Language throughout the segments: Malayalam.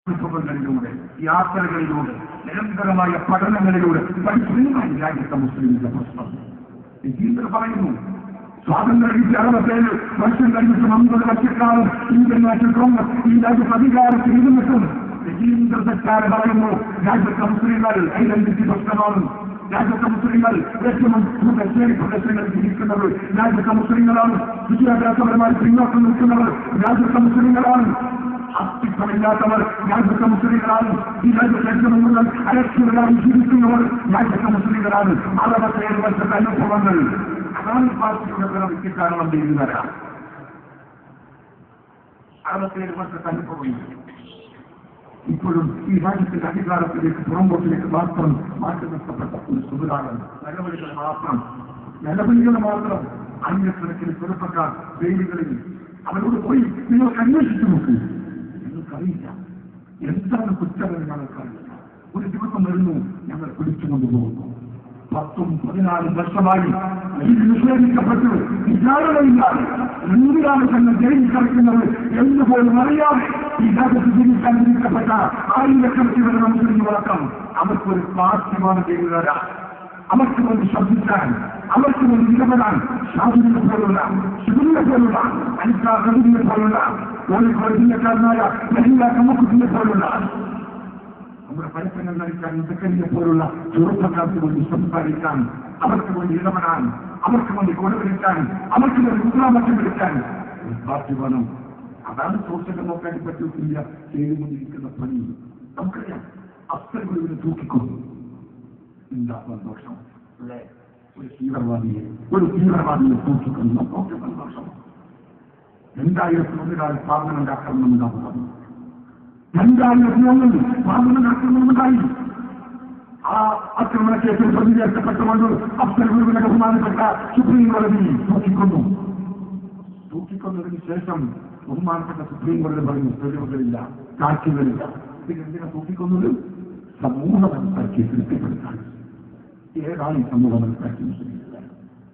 അനുഭവങ്ങളിലൂടെ യാത്രകളിലൂടെ നിരന്തരമായ പഠനങ്ങളിലൂടെ പഠിക്കുന്നതാണ് രാജ്യത്തെ മുസ്ലിമിന്റെ പ്രശ്നം രജീന്ദ്ര പറയുന്നു സ്വാതന്ത്ര്യ കിട്ടിയ അറുപത്തേഴ് വർഷം കഴിഞ്ഞിട്ട് അമ്പത് വർഷക്കാലം ഇന്ത്യൻ നാഷണൽ കോൺഗ്രസ് ഈ രാജ്യത്ത് അധികാരത്തിൽ ഇരുന്നിട്ടും രജീന്ദ്ര സർക്കാർ പറയുന്നു രാജ്യത്തെ മുസ്ലിങ്ങൾ ഐഡന്റിറ്റി പ്രശ്നമാണ് രാജ്യത്തെ മുസ്ലിങ്ങൾ ഏറ്റവും കൂടുതൽ ശ്രേണി പ്രദേശങ്ങളിൽ ജീവിക്കുന്നത് രാജ്യത്തെ മുസ്ലിങ്ങളാണ് വിദ്യാഭ്യാസപരമായി പിന്നോക്കം നിൽക്കുന്നവർ രാജ്യത്തെ മുസ്ലിങ്ങളാണ് അസ്തിത്വമില്ലാത്തവർ രാജ്യത്തെ മുസ്ലിങ്ങളാണ് ഈ രാജ്യത്തെ ഏറ്റവും കൂടുതൽ അരക്ഷിതരായി ജീവിക്കുന്നവർ രാജ്യത്തെ മുസ്ലിങ്ങളാണ് അറുപത്തേഴ് വർഷത്തെ അനുഭവങ്ങൾ അതാണ് പാർട്ടിയുടെ പിറവിക്ക് കാരണം ചെയ്യുന്നവരാ അറുപത്തേഴ് വർഷത്തെ അനുഭവങ്ങൾ ഇപ്പോഴും ഈ രാജ്യത്തിന്റെ അധികാരത്തിലേക്ക് പുറമ്പോട്ടിലേക്ക് മാത്രം മാറ്റി നിർത്തപ്പെട്ട ഒരു സുഖമാണ് നിലവിളികൾ മാത്രം നിലവിളികൾ മാത്രം ആയിരക്കണക്കിന് ചെറുപ്പക്കാർ ജയിലുകളിൽ അവരോട് പോയി നിങ്ങൾക്ക് അന്വേഷിച്ചു നോക്കൂ നിങ്ങൾക്കറിയില്ല എന്താണ് കുറ്റമെന്ന് ഞങ്ങൾക്കറിയില്ല ഒരു ദിവസം വരുന്നു ഞങ്ങൾ പിടിച്ചുകൊണ്ടുപോകുന്നു പത്തും പതിനാലും വർഷമായി ഇത് നിഷേധിക്കപ്പെട്ടു വിചാരണയില്ലാതെ എന്തിനാണ് തന്നെ ജയിലിൽ കളിക്കുന്നത് എന്ന് പോലും അറിയാതെ ഈ രാജ്യത്ത് ജീവിക്കാൻ വിധിക്കപ്പെട്ട ആയിരക്കണക്കിന് വരുന്ന മുസ്ലിങ്ങളടക്കം അവർക്കൊരു പാർട്ടിമാണ് ചെയ്യുന്നവരാ അവർക്ക് വേണ്ടി ശബ്ദിക്കാൻ അവർക്ക് വേണ്ടി ഇടപെടാൻ ഷാബിനെ പോലുള്ള ശിബിനെ പോലുള്ള അനിക്കാ കവിനെ പോലുള്ള കോഴിക്കോട് ജില്ലക്കാരനായ മഹിള കമ്മക്കുട്ടിനെ പോലുള്ള നമ്മുടെ പരസ്യങ്ങൾ നയിക്കാൻ ഇതൊക്കെ പോലുള്ള ചെറുപ്പക്കാർക്ക് വേണ്ടി സംസാരിക്കാൻ അവർക്ക് വേണ്ടി ഇടപെടാൻ അവർക്ക് വേണ്ടി കൊടുവിളിക്കാൻ അവർക്ക് വേണ്ടി മുദ്രാമറ്റം വിളിക്കാൻ ഒരു പാർട്ടി വേണം അതാണ് Social Democratic Party of India ചെയ്തുകൊണ്ടിരിക്കുന്ന പണി നമുക്കറിയാം അഫ്സർ ഗുരുവിനെ തൂക്കിക്കൊണ്ടു എന്താ സന്തോഷം അല്ലേ ഒരു തീവ്രവാദിയെ ഒരു തീവ്രവാദിയെ തൂക്കിക്കൊണ്ടു നമുക്ക് സന്തോഷം രണ്ടായിരത്തി ഒന്നിലാണ് പാർലമെന്റ് ആക്രമണം ഉണ്ടാകുന്നത് രണ്ടായിരത്തി ഒന്നിൽ പാർലമെന്റ് ആക്രമണം ഉണ്ടായി ആ ആക്രമണ കേസിൽ പ്രതി ചേർക്കപ്പെട്ടുകൊണ്ട് അഫ്സർ ഗുരുവിനെ ബഹുമാനപ്പെട്ട സുപ്രീം കോടതി തൂക്കിക്കൊന്നു തൂക്കിക്കൊന്നതിന് ശേഷം ബഹുമാനപ്പെട്ട സുപ്രീം കോടതി പറഞ്ഞു തെളിവുകളില്ല സാക്ഷികളില്ല പിന്നെന്തിനാ തൂക്കിക്കൊന്നത് സമൂഹ മനസ്സാക്കി തൃപ്തിപ്പെടുത്താൻ ഏതാണ് ഈ സമൂഹ മനസ്സാക്കി മുസ്ലിംകൾ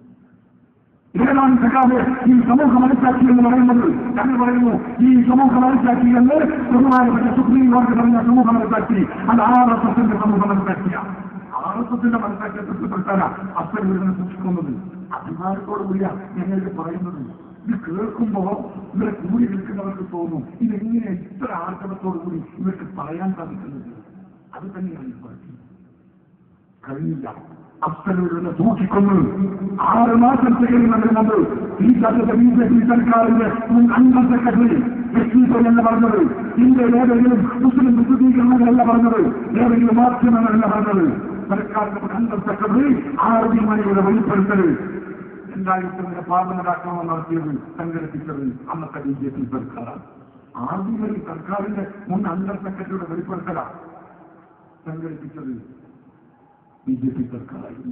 ഏതാണ് സഖാവ് ഈ സമൂഹ മനസ്സാക്കി എന്ന് പറയുന്നത് ഞങ്ങൾ പറയുന്നു ഈ സമൂഹ മനസ്സാക്കി എന്ന് ബഹുമാനപ്പെട്ട സുപ്രീം കോടതി പറഞ്ഞ സമൂഹ മനസ്സാക്കി അത് ആർ എസ് എസിന്റെ സമൂഹ മനസ്സാക്കിയാണ് ആർ എസ് എസിന്റെ മനസ്സാക്കിയ തൃപ്തിപ്പെടുത്താനാ അത്ര വീടിനെ സൂക്ഷിക്കുന്നത് അഭിമാനത്തോടു കൂടിയാ ഞങ്ങൾക്ക് പറയുന്നത് ഇത് കേൾക്കുമ്പോ ഇവരെ കൂടി നിൽക്കുന്നവർക്ക് തോന്നും ഇതെങ്ങനെ ഇത്ര ആർജവത്തോടു കൂടി ഇവർക്ക് പറയാൻ സാധിക്കുന്നത് അത് തന്നെയാണ് ഈ പാർട്ടി കഴിഞ്ഞില്ല അഫ്സലൂരിനെ സൂക്ഷിക്കുന്നു ആറ് മാസം ചെയ്യുന്നതിന് മുമ്പ് ഈ രാജ്യത്തെ ബി ജെ പി സർക്കാരിന്റെ മുൻ അംഗം സെക്രട്ടറി എസ് എന്ന് പറഞ്ഞത് ഇന്ത്യയിൽ ഏതെങ്കിലും മുസ്ലിം വിശദീകരണങ്ങളല്ല പറഞ്ഞത് ഏതെങ്കിലും മാധ്യമങ്ങളല്ല പറഞ്ഞത് സർക്കാരിന്റെ മുൻ അംഗം സെക്രട്ടറി ആർ ഡി മണിയുടെ വെളിപ്പെടുത്തൽ രണ്ടായിരത്തി ഒന്നിലെ പാർലമെന്റ് ആക്രമണം നടത്തിയത് സംഘടിപ്പിച്ചത് അന്നത്തെ ബി ജെ പി സർക്കാരാണ് ആർ ഡി മണി സർക്കാരിന്റെ മുൻ അംഗം സെക്രട്ടറിയുടെ വെളിപ്പെടുത്തലാണ് സംഘടിപ്പിച്ചത് ബി ജെ പി സർക്കാരായിരുന്നു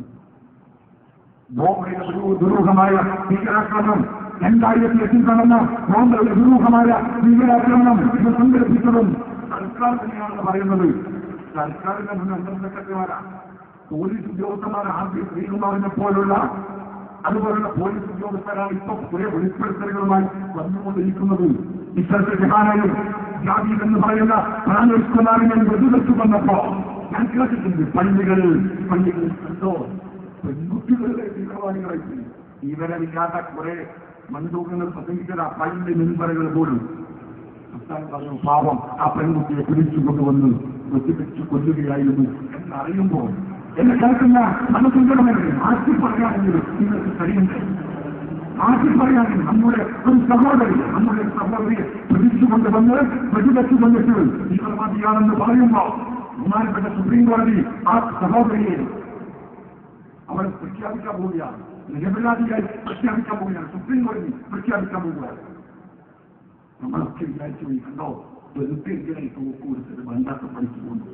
ബോംബെയുടെ ദുരൂ- ദുരൂഹമായ ഭീകരാക്രമണം രണ്ടായിരത്തി എട്ടിൽ നടന്ന ബോംബെയുടെ ദുരൂഹമായ ഭീകരാക്രമണം ഇത് സംഘടിപ്പിച്ചതും സർക്കാർ തന്നെയാണെന്ന് പറയുന്നത് സർക്കാരിന്റെ മുൻ അണ്ടർ സെക്രട്ടറിമാരാണ് പോലീസ് ഉദ്യോഗസ്ഥന്മാർ ആദ്യം ശ്രീകുമാറിനെ പോലുള്ള അതുപോലുള്ള പോലീസ് ഉദ്യോഗസ്ഥരാണ് ഇപ്പൊ കുറെ വെളിപ്പെടുത്തലുകളുമായി വന്നുകൊണ്ടിരിക്കുന്നത് ഇത്തരത്തിൽ ജഹാനയും ജാതി എന്ന് പറയുന്ന പ്രാണേഷ് കുമാറിനെ വെടിവെച്ചു വന്നപ്പോ ഞാൻ കേട്ടിട്ടുണ്ട് പള്ളികളിൽ പള്ളികളിൽ കണ്ടോ പെൺകുട്ടികളുടെ തീവ്രവാദികളായി വിവരമില്ലാത്ത കുറെ മൺതൂക്കങ്ങൾ പ്രസംഗിച്ചത് ആ പള്ളി മെമ്പറുകൾ പോലും സംസ്ഥാനം പറഞ്ഞു പാവം ആ പെൺകുട്ടിയെ പിടിച്ചു കൊണ്ടുവന്ന് വെട്ടിവെച്ച് കൊല്ലുകയായിരുന്നു എന്നറിയുമ്പോൾ എന്നെ കേൾക്കുന്ന മനസ്സിലുടമല്ലേ ആറ്റി പറയാനെങ്കിലും നിങ്ങൾക്ക് കഴിയണ്ടേ ആറ്റി പറയാനും നമ്മുടെ ഒരു സഹോദരി നമ്മുടെ ഒരു സഹോദരിയെ പിടിച്ചുകൊണ്ട് വന്ന് വെടിവെച്ച് കൊണ്ടിട്ട് തീവ്രവാദിയാണെന്ന് പറയുമ്പോൾ ബഹുമാനപ്പെട്ട സുപ്രീം കോടതി ആ സഹോദരിയെ അവളെ പ്രഖ്യാപിക്കാൻ പോവുകയാണ് നിരപരാധിയായി പ്രഖ്യാപിക്കാൻ പോവുകയാണ് സുപ്രീം കോടതി പ്രഖ്യാപിക്കാൻ പോവുകയാണ് നമ്മളൊക്കെ വിചാരിച്ചു പോയി കണ്ടോ വെറുതെ എന്തിനായി തോക്ക് കൊടുത്തത് വേണ്ടാത്ത പണിക്ക് പോകുന്നു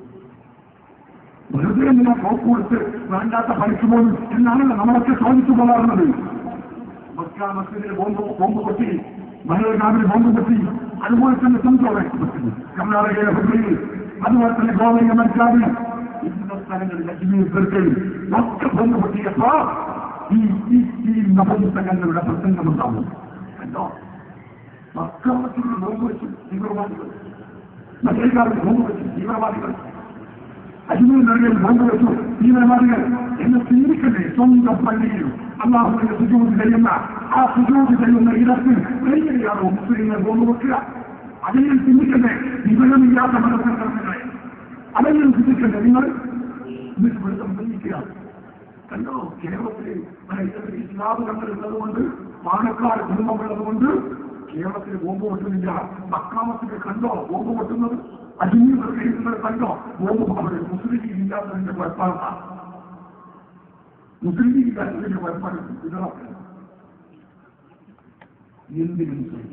വെറുതെ എന്തിനാ തോക്ക് കൊടുത്ത് വേണ്ടാത്ത പണിക്ക് പോകുന്നു എന്നാണല്ലോ നമ്മളൊക്കെ ചോദിച്ചു പോകാറുള്ളത് മക്ക മസ്ജിദിൽ ബോംബ് ബോംബ് പൊട്ടി മലയാളിൽ ബോംബ് പൊട്ടി അതുപോലെ തന്നെ സംഭവം കർണാടകയിലെ ഹുബ്ബിയിൽ അതുപോലെ തന്നെ ഗോവയിലെ മരിച്ചാവിൽ ഇന്ന സ്ഥലങ്ങളിൽ അജ്മീർ പെർക്കൽ ഒക്കെ ബോംബ് പൊട്ടിയപ്പോ ഈ ഈ ഈ നപുംസകങ്ങളുടെ പ്രസംഗമുണ്ടാവും കണ്ടോ മക്ക മസ്ജിദിൽ ബോംബ് വെച്ച് തീവ്രവാദികൾ മറ്റേക്കാരിൽ ബോംബ് വെച്ചു തീവ്രവാദികൾ അജ്മീർ നിറയിൽ ബോംബ് വെച്ചു തീവ്രവാദികൾ എന്ന് ചിന്തിക്കട്ടെ സ്വന്തം പള്ളിയിൽ അള്ളാഹുവിന്റെ സുജൂതി ചെയ്യുന്ന ആ സുജൂതി ചെയ്യുന്ന ഇടത്തിൽ എങ്ങനെയാണോ മുസ്ലിങ്ങൾ ബോംബ് വെക്കുക അതെങ്കിലും ചിന്തിക്കട്ടെ വിവരമില്ലാത്ത മതസംഘടനകളെ അതെങ്കിലും ചിന്തിക്കട്ടെ നിങ്ങൾ ഇത് വെള്ളം ചിന്തിക്കുക കണ്ടോ കേരളത്തിൽ ഇസ്ലാമുകൾ ഉള്ളതുകൊണ്ട് പാണക്കാട് കുടുംബമുള്ളതുകൊണ്ട് കേരളത്തിൽ ബോംബ് പൊട്ടുന്നില്ല അക്രമത്തിൽ കണ്ടോ ബോംബ് പൊട്ടുന്നത് അജ്മീർ കഴിക്കുന്നത് കണ്ടോ ബോംബ് അവിടെ മുസ്ലിം ഇല്ലാത്തതിന്റെ കുഴപ്പമാണ് മുസ്ലിം ഇല്ലാത്തതിന്റെ കുഴപ്പമാണ് ഇതാക്കുക എന്തിനും ശരി.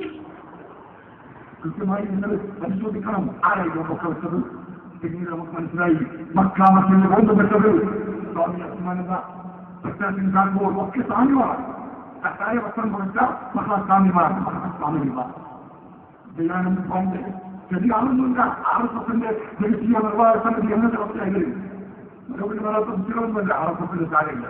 കൃത്യമായി നിങ്ങൾ പരിശോധിക്കണം ആരായി ബോംബൊക്കെ വെച്ചത് പിന്നീട് നമുക്ക് മനസ്സിലായി മക്കാമത്തിന് ബോംബ് വെച്ചത് സ്വാമി അസ്മാനത പ്രത്യേകം കാണുമ്പോൾ ഒക്കെ സ്വാമിമാർ കട്ടായ വസ്ത്രം കൊടുത്ത മഹാസ്വാമിമാർ മഹാസ്വാമിമാർ ദയാനന്ദ സ്വാമിന്റെ ശരിയാണെന്നില്ല ആർ എസ് എസിന്റെ ദേശീയ നിർവാഹക സമിതി എന്ന അവസ്ഥയായി മറുപടി വരാത്ത കുട്ടികളൊന്നുമല്ല ആർ എസ് എസിന്റെ കാര്യമില്ല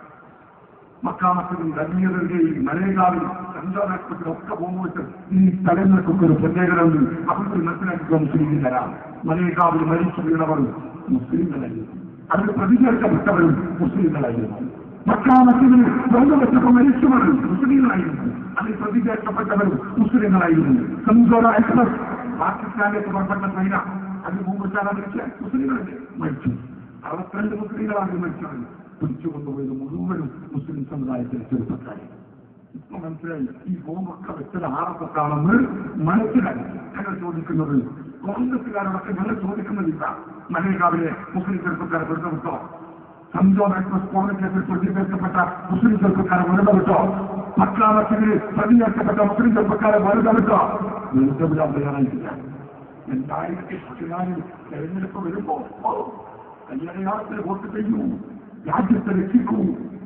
മക്കാമത്തിലും ഗർമീറിന്റെയും മലയകാവിലും ചന്ദ്രനാട്ടത്തിലും ഒക്കെ പോകുമ്പോൾ ഈ സ്ഥലങ്ങൾക്കൊക്കെ ഒരു പ്രത്യേകതയുണ്ട് അവർക്ക് മനസ്സിലാക്കുക മുസ്ലിങ്ങളാണ് മലയകാവിൽ മരിച്ചു വീണവർ മുസ്ലിങ്ങളായിരുന്നു അതിൽ പ്രതികരിക്കപ്പെട്ടവരും മുസ്ലിങ്ങളായിരുന്നു മക്കാമത്തിന് ബന്ധപ്പെട്ടപ്പോൾ മരിച്ചവർ മുസ്ലിങ്ങളായിരുന്നു അതിൽ പ്രതികരിക്കപ്പെട്ടവരും മുസ്ലിങ്ങളായിരുന്നു സംസോറ എക്സ്പ്രസ് പാകിസ്ഥാനിലേക്ക് പുറപ്പെട്ട ട്രെയിന അതിന് മുമ്പ് മരിച്ച മുസ്ലിങ്ങളല്ലേ മരിച്ചു അറുപത്തിരണ്ട് മുസ്ലിങ്ങളാണ് മരിച്ചത് പിടിച്ചു കൊണ്ടുപോയത് മുഴുവനും മുസ്ലിം സമുദായത്തിലെ ചെറുപ്പക്കാരെ ഇപ്പൊ മനസ്സിലായി ഈ ബോംബൊക്കെ വെച്ചത് ആറപ്പത്താണെന്ന് മനസ്സിലായി ഞങ്ങൾ ചോദിക്കുന്നത് കോൺഗ്രസുകാരോടൊക്കെ ഞങ്ങൾ ചോദിക്കുന്നില്ല മലേകാവിലെ മുസ്ലിം ചെറുപ്പക്കാരെ വെറുതെ വിട്ടോ സംജോൺ എക്സ്പ്രസ് കോൺഗ്രസിൽ പ്രതികരിക്കപ്പെട്ട മുസ്ലിം ചെറുപ്പക്കാരെ വെറുതെ വിട്ടോ പത്താമത്തിൽ പ്രതികരിക്കപ്പെട്ട മുസ്ലിം ചെറുപ്പക്കാരെ വെറുതെ വിട്ടോ വെറുതെ വിടാൻ തയ്യാറായിട്ടില്ല രണ്ടായിരത്തി പതിനാലിൽ തെരഞ്ഞെടുപ്പ് വരുമ്പോ കല്യാണത്തിൽ വോട്ട് ചെയ്യൂ രാജ്യത്തെ രക്ഷിക്കൂ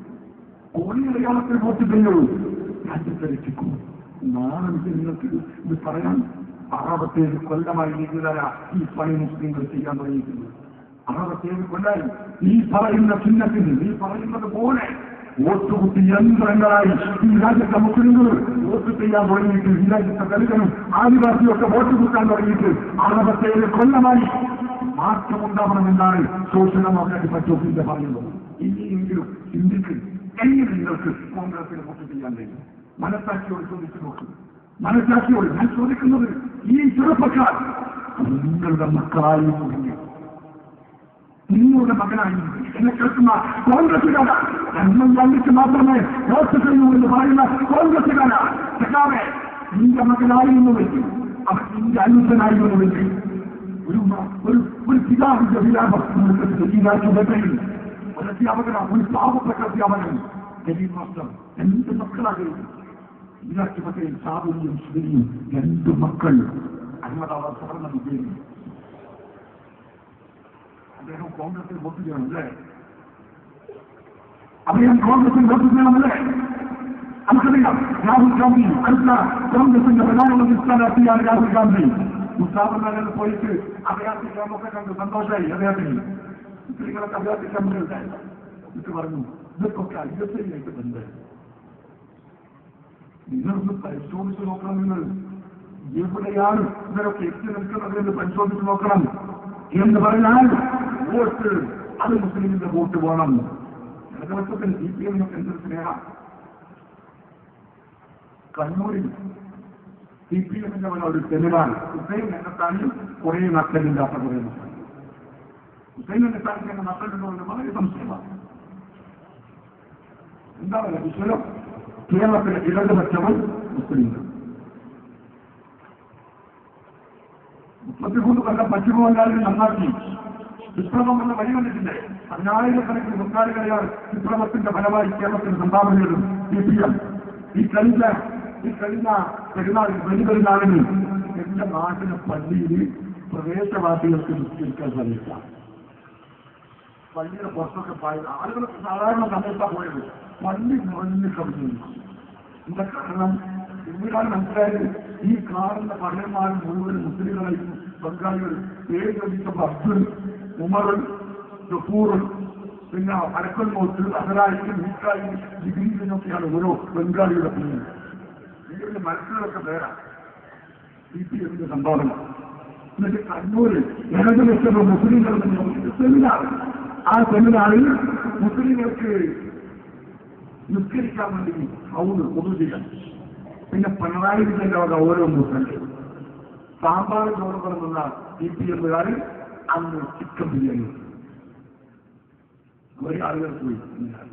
കോടിയടയാളത്തിൽ വോട്ട് ചെയ്യൂ രാജ്യത്തെ രക്ഷിക്കൂ നാളെ ഇത് നിങ്ങൾക്ക് ഇത് പറയാൻ അറുപത്തേഴ് കൊല്ലമായി നീങ്ങുന്നതല്ല ഈ പണി മുസ്ലിങ്ങൾ ചെയ്യാൻ തുടങ്ങിയിട്ടുണ്ട് അറുപത്തേഴ് കൊല്ലായി ഈ പറയുന്ന ചിഹ്നത്തിന് ഈ പറയുന്നത് പോലെ വോട്ടുകുത്തി യന്ത്രങ്ങളായി ഈ രാജ്യത്തെ മുസ്ലിങ്ങൾ വോട്ട് ചെയ്യാൻ തുടങ്ങിയിട്ട് ഈ രാജ്യത്തെ ദളിതനും ആദിവാസിയൊക്കെ വോട്ട് കുത്താൻ തുടങ്ങിയിട്ട് അറുപത്തേഴ് കൊല്ലമായി മാറ്റമുണ്ടാവണമെന്നാണ് സോഷ്യൽ ഡെമോക്രാറ്റിക് പറ്റോഫിന്റെ പറയുന്നത് ഇനിയെങ്കിലും ചിന്തിക്കും എങ്ങനെ നിങ്ങൾക്ക് കോൺഗ്രസിന് വോട്ട് ചെയ്യാൻ കഴിയും മനസാക്ഷിയോട് ചോദിച്ചു നോക്കും മനസാക്ഷിയോട് ഞാൻ ചോദിക്കുന്നത് ഈ ചെറുപ്പക്കാർ നിങ്ങളുടെ മക്കളായി തുടങ്ങി നിങ്ങളുടെ മകനായി എന്നെ കേൾക്കുന്ന കോൺഗ്രസുകാര ജന്മം കണ്ടിട്ട് മാത്രമേ വോട്ട് ചെയ്യൂ എന്ന് പറയുന്ന കോൺഗ്രസുകാര സഖാവെ നിന്റെ മകനായിരുന്നുവെങ്കിൽ അവൻ നിന്റെ അനുജനായിരുന്നുവെങ്കിൽ ഒരു മ- ഒരു ഒരു പിതാവിന്റെ വിലാപം ചുമതലയിൽ ഒരു അധ്യാപകന ഒരു പാവപ്പെട്ട അധ്യാപകൻ കരീം മാസ്റ്റർ രണ്ട് മക്കളാകുന്നു ഇരാഷ്ട്രപതിയിൽ സാബുലിയും സുബലിയും രണ്ട് മക്കൾ അഹമ്മദാബാദ് സവർണ വിജയം അദ്ദേഹം കോൺഗ്രസിൽ വോട്ട് ചെയ്യണമല്ലേ അദ്ദേഹം കോൺഗ്രസിൽ വോട്ട് ചെയ്യണമല്ലേ നമുക്കറിയാം രാഹുൽ ഗാന്ധി അടുത്ത കോൺഗ്രസിന്റെ പ്രധാനമന്ത്രി സ്ഥാനാർത്ഥിയാണ് രാഹുൽ ഗാന്ധി മുസാഫർനഗറിൽ പോയിട്ട് അഭയാർത്ഥിക്കാമൊക്കെ കണ്ട് സന്തോഷമായി അദ്ദേഹത്തിന് സ്ത്രീകളൊക്കെ അഭയാർത്ഥിക്കാൻ ഉണ്ടായില്ല എന്നിട്ട് പറഞ്ഞു ഇതൊക്കെ അയ്യത്തിലേക്ക് ബന്ധം നിങ്ങളൊന്ന് പരിശോധിച്ച് നോക്കണം നിങ്ങൾ എവിടെയാണ് ഇവരൊക്കെ എത്തി നിൽക്കുന്നത് എന്ന് പരിശോധിച്ച് നോക്കണം എന്ന് പറഞ്ഞാൽ വോട്ട് അത് മുസ്ലിമിന്റെ വോട്ട് വേണം ഇടതുപക്ഷത്തിന് സി പി എമ്മിനൊക്കെ എന്തൊരു സ്നേഹം കണ്ണൂരിൽ സി പി എമ്മിന്റെ വല്ല ഒരു സെമിനാർ ഹുസൈൻ എന്നെത്താനും കുറേ നക്കലില്ലാത്ത കുറേ നക്കൽ ഹുസൈൻ എന്നെത്താനും എന്നെ നക്കലുണ്ടോ എന്ന് വളരെ സംശയമാണ് എന്താണ് വിഷയം കേരളത്തിലെ ഇടതുപക്ഷവും മുസ്ലിങ്ങൾ മുപ്പത്തിമൂന്ന് കൊല്ലം പശ്ചിമ ബംഗാളിൽ നന്നാക്കി വിപ്ലവം എന്ന വഴി കണ്ടിട്ടില്ലേ പതിനായിരക്കണക്കിന് ബംഗാളികളെയാണ് വിപ്ലവത്തിന്റെ ഫലമായി കേരളത്തിന് സംഭാവനകളും സി പി എം ഈ കഴിഞ്ഞ ഈ കഴിഞ്ഞ പെരുന്നാളിൽ ബലിപെരുന്നാളിന് എന്റെ നാട്ടിലെ പള്ളിയിൽ പ്രദേശവാസികൾക്ക് നിശ്ചയിക്കാൻ സാധിക്കാം പള്ളിയുടെ പുറത്തൊക്കെ പായ ആളുകൾ സാധാരണ സമയത്താണ് പോയത് പള്ളി നിറഞ്ഞു കവിഞ്ഞു എന്താ കാരണം ഇവിടാണ് മനസ്സിലായത് ഈ കാണുന്ന പഴയന്മാർ മുഴുവൻ മുസ്ലിങ്ങളായിരുന്നു ബംഗാളികൾ പേര് ചോദിച്ചപ്പോൾ അബ്ദുൽ ഉമർ ജഫൂർ പിന്നെ അരക്കൽ മോത്ത് അസലായി മീക്കായി ജിബീലിനൊക്കെയാണ് ഓരോ ബംഗാളിയുടെ പേര് ഇതിന്റെ മനസ്സിലൊക്കെ പേരാ സി പി എമ്മിന്റെ സംഭാവന എന്നിട്ട് കണ്ണൂരിൽ ഇടത് ലക്ഷം മുസ്ലിങ്ങൾ സെമിനാർ ആ സെമിനാറിൽ മുസ്ലിങ്ങൾക്ക് നിസ്കരിക്കാൻ വേണ്ടി ഔന്ന് ഒന്നും ചെയ്യാൻ പിന്നെ പിണറായി വിജയന്റെ വക ഓരോ മുസ്ലിം സാമ്പാർ ചോറ് പറഞ്ഞ സി പി എമ്മുകാർ അന്ന് ചിക്കൻ ബിരിയാണി കുറെ ആളുകൾ പോയി ഇന്നലെ.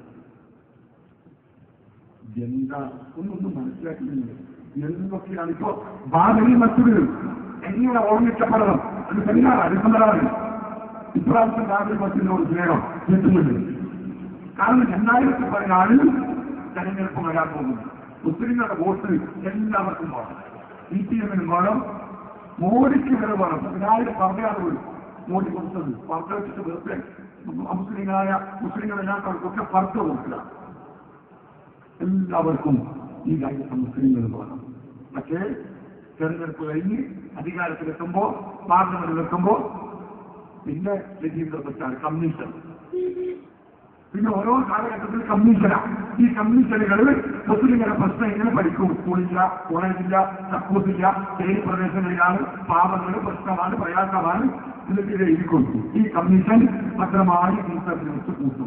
എന്താ ഒന്നൊന്നും മനസ്സിലാക്കുന്നില്ല എന്തൊക്കെയാണ് ഇപ്പോ ഭാവി മറ്റൊരു എങ്ങനെ ഓർമ്മിക്കപ്പെടണം അത് സെമിനാറാണ് ഡിസംബറാണ് ഇപ്രാവശ്യം ഭാവി മറ്റിനോട് സ്നേഹം എത്തുന്നുണ്ട് കാരണം രണ്ടായിരത്തി പതിനാലിൽ തെരഞ്ഞെടുപ്പ് വരാൻ പോകുന്നു മുസ്ലിങ്ങളുടെ വോട്ട് എല്ലാവർക്കും വേണം സി പി എമ്മിനും വേണം മോഡിക്ക് വരെ വേണം പതിനായിരം പറഞ്ഞാണ് പോലും മോഡി കൊടുത്തത് പർദ്ദ വെച്ചിട്ട് വെറുതെ മുസ്ലിങ്ങളായ മുസ്ലിങ്ങളല്ലാത്തവർക്കൊക്കെ പർദ്ദ കൊടുക്കുക എല്ലാവർക്കും ഈ രാജ്യത്തെ മുസ്ലിങ്ങൾ വേണം പക്ഷേ തെരഞ്ഞെടുപ്പ് കഴിഞ്ഞ് അധികാരത്തിലെത്തുമ്പോ പാർലമെന്റിലെത്തുമ്പോ പിന്നെ രജീന്ദ്രപ്പെട്ടാണ് കമ്മീഷൻ പിന്നെ ഓരോ കാലഘട്ടത്തിൽ കമ്മീഷനാണ് ഈ കമ്മീഷനുകളിൽ മുസ്ലിങ്ങളുടെ പ്രശ്നം എങ്ങനെ പഠിക്കും സ്കൂളില്ല കോളേജില്ല സക്കൂസില്ല ഏത് പ്രദേശങ്ങളിലാണ് പാവങ്ങൾ പ്രശ്നമാണ് പ്രയാസമാണ് ഇതിനെതിരെ ഇരിക്കും ഈ കമ്മീഷൻ ഭദ്രമായി തീർച്ചയായിട്ടും വെച്ച് കൂട്ടും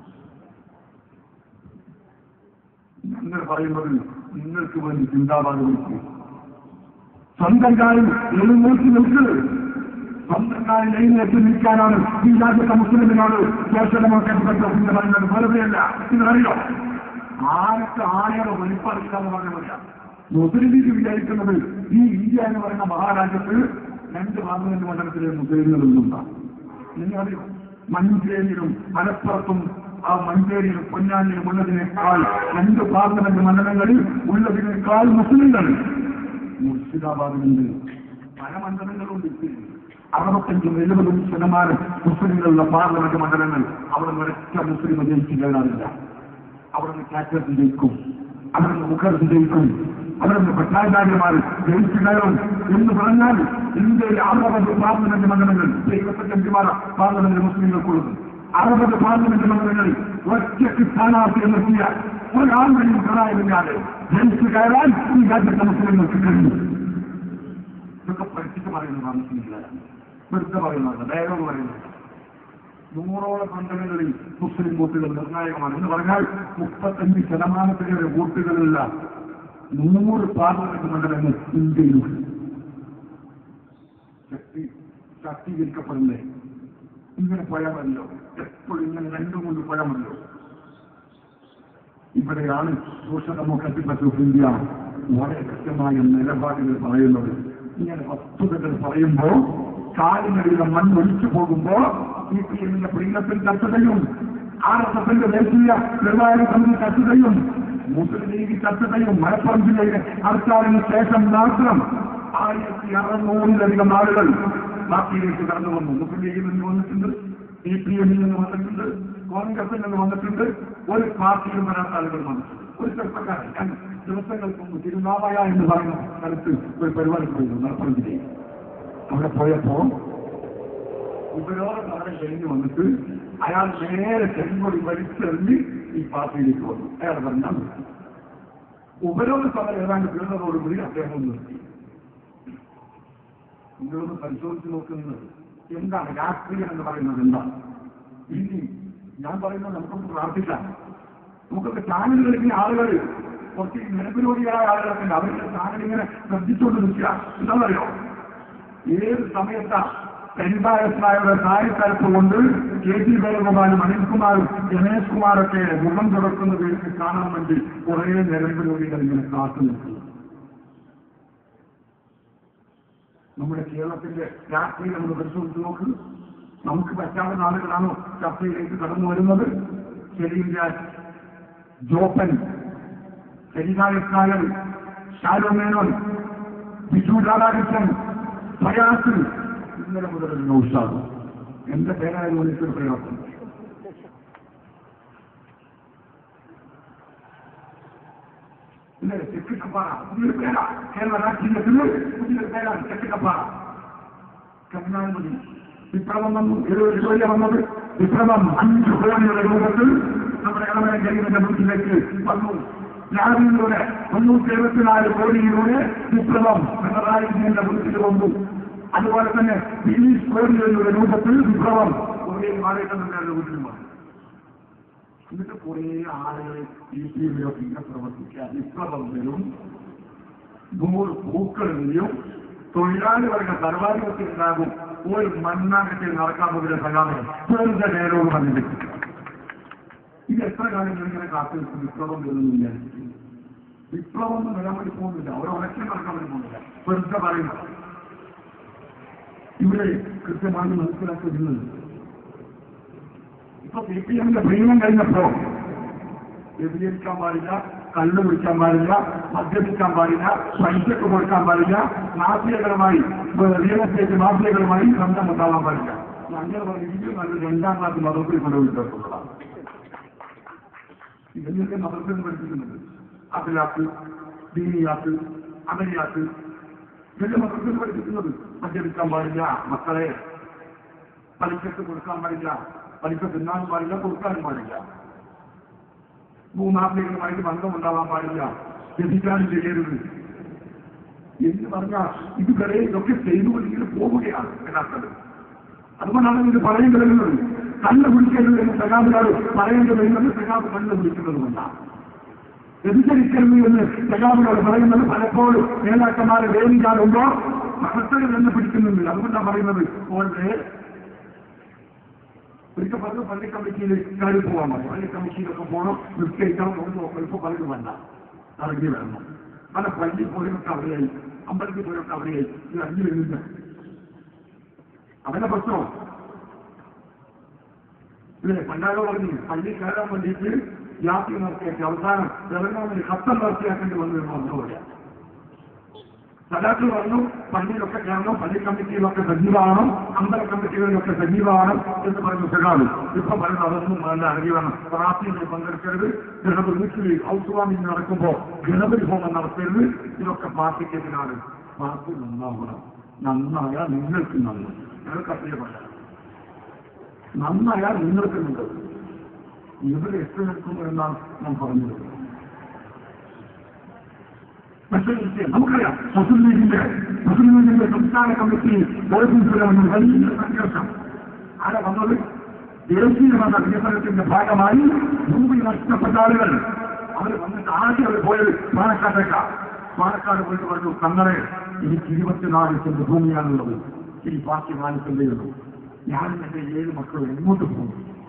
ഞങ്ങൾ പറയുന്നത് നിങ്ങൾക്ക് വേണ്ടി ചിന്താബാധ വിളിക്കും സ്വന്തം കാലിൽ എഴുന്നേറ്റ് നിൽക്കുന്നത് സ്വന്തം കാലിൽ എഴുന്നേറ്റ് നിൽക്കാനാണ് ഈ രാജ്യത്തെ മുസ്ലിമിനോട് ശോഷണമാക്കപ്പെട്ട എന്ന് പറയുന്നത് വെറുതെയല്ല ഇതറിയോ ആനക്ക് ആനയുടെ വെളിപ്പാടില്ല എന്ന് പറഞ്ഞ പറയാം മുസ്ലിം ലീഗ് വിചാരിക്കുന്നത് ഈ ഇന്ത്യ എന്ന് പറയുന്ന മഹാരാജ്യത്ത് രണ്ട് പാർലമെന്റ് മണ്ഡലത്തിലെ മുസ്ലിങ്ങളുണ്ടാകും നിങ്ങറിയോ മഞ്ചേരിയിലും മലപ്പുറത്തും ആ മഞ്ചേരിയിലും പൊന്നാനിയിലും ഉള്ളതിനേക്കാൾ രണ്ട് പാർലമെന്റ് മണ്ഡലങ്ങളിൽ ഉള്ളതിനേക്കാൾ മുസ്ലിങ്ങൾ മുർഷിദാബാദിലുണ്ട് പല മണ്ഡലങ്ങളുണ്ട് ഇപ്പോഴും. അറുപത്തഞ്ചും എഴുപതും ശതമാനം മുസ്ലിങ്ങളുള്ള പാർലമെന്റ് മണ്ഡലങ്ങൾ അവിടെ ഒരൊറ്റ മുസ്ലിം ജയിച്ചു കയറാറില്ല അവിടെ നിന്ന് കാറ്റർജി ജയിക്കും അവിടെ നിന്ന് മുഖർജി ജയിക്കും അവിടെ നിന്ന് ഭട്ടാചാര്യമാർ ജയിച്ചു കയറും എന്ന് പറഞ്ഞാൽ ഇന്ത്യയിലെ അറുപത് പാർലമെന്റ് മണ്ഡലങ്ങൾ ഇരുപത്തഞ്ചുമാർ പാർലമെന്റ് മുസ്ലിങ്ങൾക്കുള്ളത് അറുപത് പാർലമെന്റ് മണ്ഡലങ്ങളിൽ ഒറ്റയ്ക്ക് സ്ഥാനാർത്ഥിയെ നിർത്തിയ ഒരാളുടെയും സഹായമില്ലാതെ ജയിച്ചു കയറാൻ ഈ രാജ്യത്തെ മുസ്ലിങ്ങൾക്ക് കഴിഞ്ഞു ഇതൊക്കെ പഠിച്ചിട്ട് പറയുന്നതാണ് മുസ്ലിങ്ങളാണ് വെറുതെ പറയുന്നതല്ല ഡയലോഗ് പറയുന്നത് നൂറോളം മണ്ഡലങ്ങളിൽ മുസ്ലിം വോട്ടുകൾ നിർണായകമാണ് എന്ന് പറഞ്ഞാൽ മുപ്പത്തഞ്ച് ശതമാനത്തിലേറെ വോട്ടുകളുള്ള നൂറ് പാർലമെന്റ് മണ്ഡലങ്ങൾ ഇന്ത്യയിലുണ്ട് ശക്തി ശാക്തീകരിക്കപ്പെടുന്നേ ഇങ്ങനെ പോയാൽ മതിയോ എപ്പോഴും ഇങ്ങനെ രണ്ടും കൊണ്ട് പോയാൽ മതിയോ ഇവിടെയാണ് Social Democratic Party of India വളരെ കൃത്യമായ നിലപാടുകൾ പറയുന്നത് ഇങ്ങനെ വസ്തുതകൾ പറയുമ്പോൾ കാലിനടിയിലെ മണ്ണ് ഒലിച്ചു പോകുമ്പോൾ സി പി എമ്മിന്റെ പ്രീണത്തിൽ ചർച്ച ചെയ്യും ആർ എസ് എഫിന്റെ ദേശീയ നിർണായക സമിതി ചർച്ച ചെയ്യും മുസ്ലിം ലീഗ് ചർച്ച ചെയ്യും മലപ്പുറം ജില്ലയിലെ ഹർത്താലിന് ശേഷം മാത്രം ആയിരത്തി അറുന്നൂറിലധികം ആളുകൾ പാർട്ടിയിലേക്ക് കടന്നു വന്നു മുസ്ലിം ലീഗിൽ നിന്ന് വന്നിട്ടുണ്ട് സി പി എമ്മിൽ നിന്ന് വന്നിട്ടുണ്ട് കോൺഗ്രസിൽ നിന്ന് വന്നിട്ടുണ്ട് ഒരു പാർട്ടിയിലും വരാത്ത ആളുകൾ വന്നിട്ടുണ്ട് ഒരു ചെറുപ്പക്കാരൻ ഞാൻ ദിവസങ്ങൾക്ക് മുമ്പ് തിരുനാവായ എന്ന് പറയുന്ന സ്ഥലത്ത് ഒരു പരിപാടി പോയിരുന്നു മലപ്പുറം ജില്ലയിൽ അവിടെ പോയപ്പോ ഉപരോധ സമരം കഴിഞ്ഞ് വന്നിട്ട് അയാൾ നേരെ ചെങ്കൊടി വലിച്ചെറിഞ്ഞ് ഈ പാർട്ടിയിലേക്ക് വന്നു അയാൾ പറഞ്ഞാൽ ഉപരോധ സമരം ഏതാണ്ട് തീർന്നതോടുകൂടി അദ്ദേഹം നിർത്തി നിങ്ങളൊന്ന് പരിശോധിച്ച് നോക്കുന്നത് എന്താണ് രാഷ്ട്രീയം എന്ന് പറയുന്നത് എന്താണ് ഇനി ഞാൻ പറയുന്നത് നമുക്കൊന്ന് പ്രാർത്ഥിക്കാം നമുക്കൊക്കെ ചാനലുകളിൽ ആളുകൾ കുറച്ച് നിലവിലോടിയായ ആളുകളൊക്കെ ഉണ്ട് അവരുടെ ചാനൽ ഇങ്ങനെ ശ്രദ്ധിച്ചുകൊണ്ട് നിൽക്കുക എന്താണെന്നറിയോ ഏത് സമയത്താ പെരുമ്പായസ്നായുടെ താഴെത്തലപ്പ് കൊണ്ട് കെ ടി വേണുഗോപാലും അനിൽകുമാറും രമേശ് കുമാറൊക്കെ മുഖം തുടക്കുന്ന പേർക്ക് കാണാൻ വേണ്ടി കുറേ നിലവിലോടികൾ ഇങ്ങനെ കാത്തു നിൽക്കുന്നു നമ്മുടെ കേരളത്തിന്റെ രാഷ്ട്രീയം ഒന്ന് പരിശോധിച്ച് നോക്ക് നമുക്ക് പറ്റാവുന്ന ആളുകളാണോ ചർച്ചയിലേക്ക് കടന്നു വരുന്നത് സെലീം രാജ് ജോപ്പൻ ശരികായക്കാരൻ ഷാരോ മേനോൻ ബിജു രാധാകൃഷ്ണൻ പ്രയാസ് ഇന്നലെ മുതൽ ഒരു നൗഷാദ് എന്റെ പേരായാലും എനിക്കൊരു പ്രയാസം ഇന്നലെ ചെക്കിക്കപ്പാറ പുതിയൊരു പേരാ കേരള രാഷ്ട്രീയത്തിൽ പുതിയൊരു പേരാണ് ചെക്കിക്കപ്പാറ കരുണാനിധി വിപ്ലവം വന്നു എഴുപത് രൂപ വന്നത് വിപ്ലവം അഞ്ച് കോടിയുടെ രൂപത്തിൽ നമ്മുടെ ഇളമന ഗരീബിന്റെ വീട്ടിലേക്ക് വന്നു രാവിലൂടെ മുന്നൂറ്റി എഴുപത്തിനാല് കോടിയിലൂടെ വിപ്ലവം പിണറായി വിജയന്റെ വീട്ടിൽ വന്നു അതുപോലെ തന്നെ ബിലീസ് കോടിയുടെ രൂപത്തിൽ വിപ്ലവം കുറേ മാറിയിട്ടുണ്ടായിരുന്നു വീട്ടിൽ വന്നു എന്നിട്ട് കുറേ ആളുകൾ ഈ ടീമിലൊക്കെ ഇങ്ങനെ പ്രവർത്തിക്കുക വിപ്ലവം വരും നൂറ് പൂക്കൾ വരും തൊഴിലാളി വർഗ സർവാധിപത്യം ഉണ്ടാകും ഒരു മണ്ണാകത്തിൽ നടക്കാൻ പോകുന്ന സഖാമെ വെറുതെ നേരോട് വന്നിട്ട് ഇത് എത്ര കാലം ഇങ്ങനെ കാത്തു നിൽക്കും വിപ്ലവം വരുന്നില്ല വിപ്ലവം ഒന്നും വരാൻ വേണ്ടി പോകുന്നില്ല ഒരു ഇലക്ഷൻ നടക്കാൻ വേണ്ടി പോകുന്നില്ല വെറുതെ പറയുന്നത് ഇവിടെ കൃത്യമായി മനസ്സിലാക്കുന്നത് ഇപ്പൊ സി പി എമ്മിന്റെ പ്രീമിയം കഴിഞ്ഞപ്പോ വ്യതിചരിക്കാൻ പാടില്ല കള്ളു കുടിക്കാൻ പാടില്ല മദ്യപിക്കാൻ പാടില്ല പൈസക്ക് കൊടുക്കാൻ പാടില്ല മാഫിയകളുമായി റിയൽ എസ്റ്റേറ്റ് മാഫിയകളുമായി ബന്ധം ഉണ്ടാവാൻ പാടില്ല അങ്ങനെ പറഞ്ഞെങ്കിൽ നല്ല രണ്ടാം ക്ലാസ് മതത്തിൽ കൊണ്ടുപോയിട്ടുള്ളതാണ് ഇതൊക്കെ മതത്തിൽ പഠിപ്പിക്കുന്നുണ്ട് അഖിലാത്ത് ദീനിയാത്ത് അമലിയാത്ത് ഇതൊക്കെ മതത്തിൽ പഠിപ്പിക്കുന്നത് മദ്യപിക്കാൻ പാടില്ല മക്കളെ പലിശക്ക് കൊടുക്കാൻ പാടില്ല പലിശ തിന്നാനും പാടില്ല കൊടുക്കാനും പാടില്ല മൂന്നാമത്തേക്കുമായിട്ട് ബന്ധമുണ്ടാവാൻ പാടില്ല ലഭിക്കാനും ചെയ്യരുത് എന്ന് പറഞ്ഞാൽ ഇതുവരെ ഇതൊക്കെ ചെയ്തുകൊണ്ട് ഇങ്ങനെ പോവുകയാണ് യഥാർത്ഥത്തിൽ അതുകൊണ്ടാണ് ഇത് പറയേണ്ടി വരുന്നത് കണ്ണ് പിടിക്കരുത് എന്ന് സഖാബിനോട് പറയേണ്ടി വരുന്നത് സഖാബ് കണ്ണ് പിടിക്കുന്നത് കൊണ്ടാണ് വ്യതിചരിക്കരുത് എന്ന് സഖാബിനോട് പറയുന്നത് പലപ്പോഴും നേതാക്കന്മാരെ വേദിക്കാറുമ്പോൾ മഹത്തകൾ എന്ന് പിടിക്കുന്നുണ്ട് അതുകൊണ്ടാണ് പറയുന്നത് ഓൾറേ ഒരിക്കൽ പറഞ്ഞു പള്ളി കമ്മിറ്റിയിൽ കയറി പോകാൻ പറഞ്ഞു പള്ളി കമ്മിറ്റിയിലൊക്കെ പോകണം നിശ്ചയിക്കണം ഒന്ന് നോക്കണം ഇപ്പൊ പലരും വേണ്ട ഇറങ്ങി വരണം പല പള്ളി പോയവർക്ക് അവിടെയായി അമ്പലത്തിൽ പോയവർക്ക് അവിടെയായി ഇത് അഞ്ചു വരുന്നില്ല അവന്റെ പ്രശ്നമോ ഇല്ലേ പണ്ടാരോ പറഞ്ഞു പള്ളി കയറാൻ വേണ്ടിയിട്ട് യാത്ര നടത്തിയാക്കി അവസാനം ഇറങ്ങാൻ വേണ്ടി കത്തം നടത്തിയാക്കേണ്ടി വന്നു എന്ന് വന്നുപോലെയാണ് സദാക്കൾ പറഞ്ഞു പള്ളിയിലൊക്കെ കയറണം പള്ളി കമ്മിറ്റിയിലൊക്കെ സജീവമാണം അമ്പല കമ്മിറ്റികളിലൊക്കെ സജീവമാണം എന്ന് പറഞ്ഞു സഖാവ് ഇപ്പൊ പറയുന്നത് അതൊന്നും നല്ല അറിയി വേണം പ്രാർത്ഥനയിൽ പങ്കെടുക്കരുത് ഗണപതി വീട്ടിൽ ഔസുവാമി നടക്കുമ്പോ ഗണപതി ഹോമം നടത്തരുത് ഇതൊക്കെ പാർട്ടിക്കെതിരാണ് പാർട്ടി നന്നാവണം നന്നായാൽ നിങ്ങൾക്ക് നന്ന് ഞങ്ങൾക്ക് അപ്രിയപ്പെട്ട നന്നായാൽ നിങ്ങൾക്ക് നല്ലത് ഇവിടെ എത്ര നിൽക്കുന്നു എന്നാണ് ഞാൻ പറഞ്ഞത് പക്ഷേ നമുക്കറിയാം മുസ്ലിം ലീഗിന്റെ മുസ്ലിം ലീഗിന്റെ സംസ്ഥാന കമ്മിറ്റി ഓഫീസിലാണ് വലിയ സംഘർഷം ആരാ വന്നത് ദേശീയമത വികസനത്തിന്റെ ഭാഗമായി ഭൂമി നഷ്ടപ്പെട്ട ആളുകൾ അവർ വന്നിട്ട് ആദ്യം അവർ പോയത് പാലക്കാട്ടേക്ക പാലക്കാട് പോയിട്ട് പറഞ്ഞു തങ്ങളെ എനിക്ക് ഇരുപത്തിനാല് സെന്റ് ഭൂമിയാണുള്ളത് ഈ ബാക്കി നാല് സെന്റേ ഉള്ളൂ ഞാനും എന്റെ ഏഴ് മക്കളും എങ്ങോട്ട് പോകും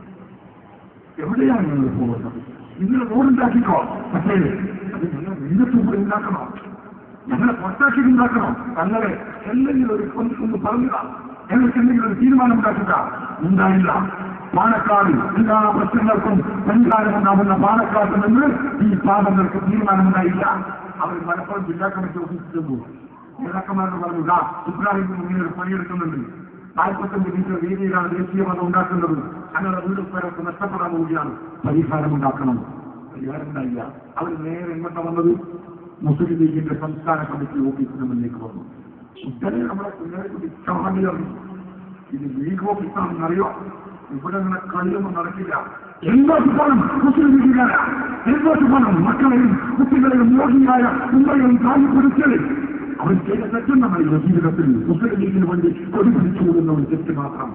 എവിടെയാണ് നിങ്ങൾ പോകുന്നത് നിങ്ങൾ റോഡുണ്ടാക്കിക്കോ പക്ഷേ അത് നിങ്ങൾ നിങ്ങൾക്ക് കൂടെ ഉണ്ടാക്കണോ ഞങ്ങളെ പുറത്താക്കി ഉണ്ടാക്കണോ തങ്ങളെ എന്തെങ്കിലും ഒരു ഒന്ന് ഒന്ന് പറയുക ഞങ്ങൾക്ക് എന്തെങ്കിലും ഒരു തീരുമാനം ഉണ്ടാക്കുക ഉണ്ടായില്ല പാലക്കാട് എല്ലാ പ്രശ്നങ്ങൾക്കും പരിഹാരമുണ്ടാകുന്ന പാലക്കാട് നിന്ന് ഈ പാപങ്ങൾക്ക് തീരുമാനമുണ്ടായില്ല അവർ മലപ്പുറം ജില്ലാ കമ്മിറ്റി ഓഫീസിൽ ചെന്നു നേതാക്കന്മാരോട് പറഞ്ഞു ഇതാ ഇബ്രാഹിം ഇങ്ങനെ ഒരു പണിയെടുക്കുന്നുണ്ട് നാൽപ്പത്തഞ്ച് മീറ്റർ രീതിയിലാണ് ദേശീയ മതം ഉണ്ടാക്കുന്നത് അങ്ങനെ വീട് പേരൊക്കെ നഷ്ടപ്പെടാൻ പോവുകയാണ് പരിഹാരം ഉണ്ടാക്കണം പരിഹാരം ഉണ്ടായില്ല അവർ നേരെ എങ്ങോട്ടാ വന്നത് മുസ്ലിം ലീഗിന്റെ സംസ്ഥാന കമ്മിറ്റി ഓഫീസിന് മുന്നിലേക്ക് വന്നു ഉടനെ നമ്മളെ കുഞ്ഞാലിക്കുട്ടി ചാണ്ടി അറിഞ്ഞു ഇത് ലീഗ് ഓഫീസാണെന്നറിയോ ഇവിടെ അങ്ങനെ കളിയൊന്നും നടക്കില്ല എങ്ങോട്ട് പോകണം മുസ്ലിം ലീഗുകാരാ എങ്ങോട്ട് പോകണം മക്കളെയും കുട്ടികളെയും മോഹിയായ ഉമ്മയും താങ്ങി പിടിച്ചത് അവർ ചെയ്ത തെറ്റും നമ്മുടെ ജീവിതത്തിൽ മുസ്ലിം ലീഗിന് വേണ്ടി കൊടി പിടിച്ചു എന്ന ഒരു തെറ്റ് മാത്രം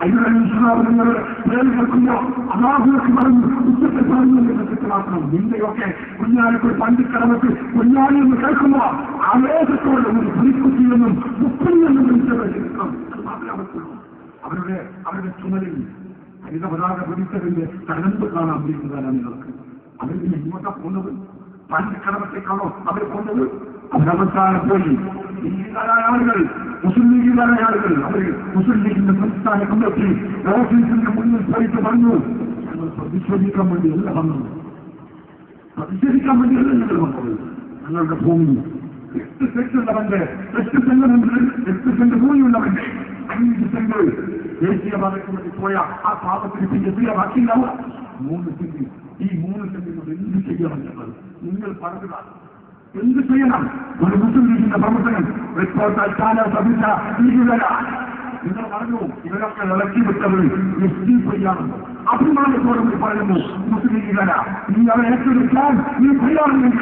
നിങ്ങൾ പേര് കേൾക്കുമ്പോ അനാഹുലക്ക് പറഞ്ഞു ഉച്ചത്തിൽ പറഞ്ഞു എന്ന തെറ്റ് മാത്രം നിന്റെയൊക്കെ കുഞ്ഞാലിക്ക് പണ്ടിക്കടമത്ത് കുഞ്ഞാലി എന്ന് കേൾക്കുമ്പോ ആവേശത്തോടെ ഒരു പുലിക്കുത്തിയെന്നും മുപ്പിയെന്നും വിളിച്ചത് ചരിത്രം അത് മാത്രമേ അവർക്കുള്ളൂ അവരുടെ അവരുടെ ചുമലിൽ ഹരിത പതാക പിടിച്ചതിന്റെ തകർപ്പ് കാണാൻ വിളിക്കുന്നതാണ് നിങ്ങൾക്ക് അവരിൽ ഇങ്ങോട്ടാ പോകുന്നത് പണ്ടിക്കടമത്തേക്കാണോ അവർ പോകുന്നത് അവരവസാനം പോയി ലീഗുകാരായ ആളുകൾ മുസ്ലിം ലീഗുകാരായ ആളുകൾ അവർ മുസ്ലിം ലീഗിന്റെ സംസ്ഥാന കമ്മിറ്റി ഓഫീസിന്റെ മുന്നിൽ പോയിട്ട് പറഞ്ഞു ഞങ്ങൾ പ്രതിഷേധിക്കാൻ വേണ്ടിയല്ല വന്നത് പ്രതിഷേധിക്കാൻ വേണ്ടിയല്ല ഞങ്ങൾ വന്നത് ഞങ്ങളുടെ ഭൂമി എട്ട് സെന്റുള്ളവന്റെ എട്ട് സെന്റുണ്ട് എട്ട് സെന്റ് ഭൂമിയുള്ളവന്റെ അഞ്ച് സെന്റ് ദേശീയ പാതയ്ക്ക് വേണ്ടി പോയ ആ പാപത്തിന് പിന്നെ എത്ര ബാക്കിയുണ്ടാവുക മൂന്ന് സെന്റ് ഈ മൂന്ന് സെന്റിനോട് എന്ത് ചെയ്യണം ഞങ്ങൾ നിങ്ങൾ പറഞ്ഞത് എന്ത് ചെയ്യണം ഒരു മുസ്ലിം ലീഗിന്റെ പ്രവർത്തകൻ റിപ്പോർട്ട് അയച്ചാലോ സഭിച്ച ലീഗുകാര നിങ്ങൾ പറഞ്ഞു ഇവരൊക്കെ ഇളക്കി വിട്ടത് എസ് ഡി ചെയ്യാണെന്ന് അഭിമാനത്തോടെ പറയുന്നു മുസ്ലിം ലീഗുകാര നീ അവരെ ഏറ്റെടുക്കാൻ നീ തയ്യാറുണ്ടെങ്കിൽ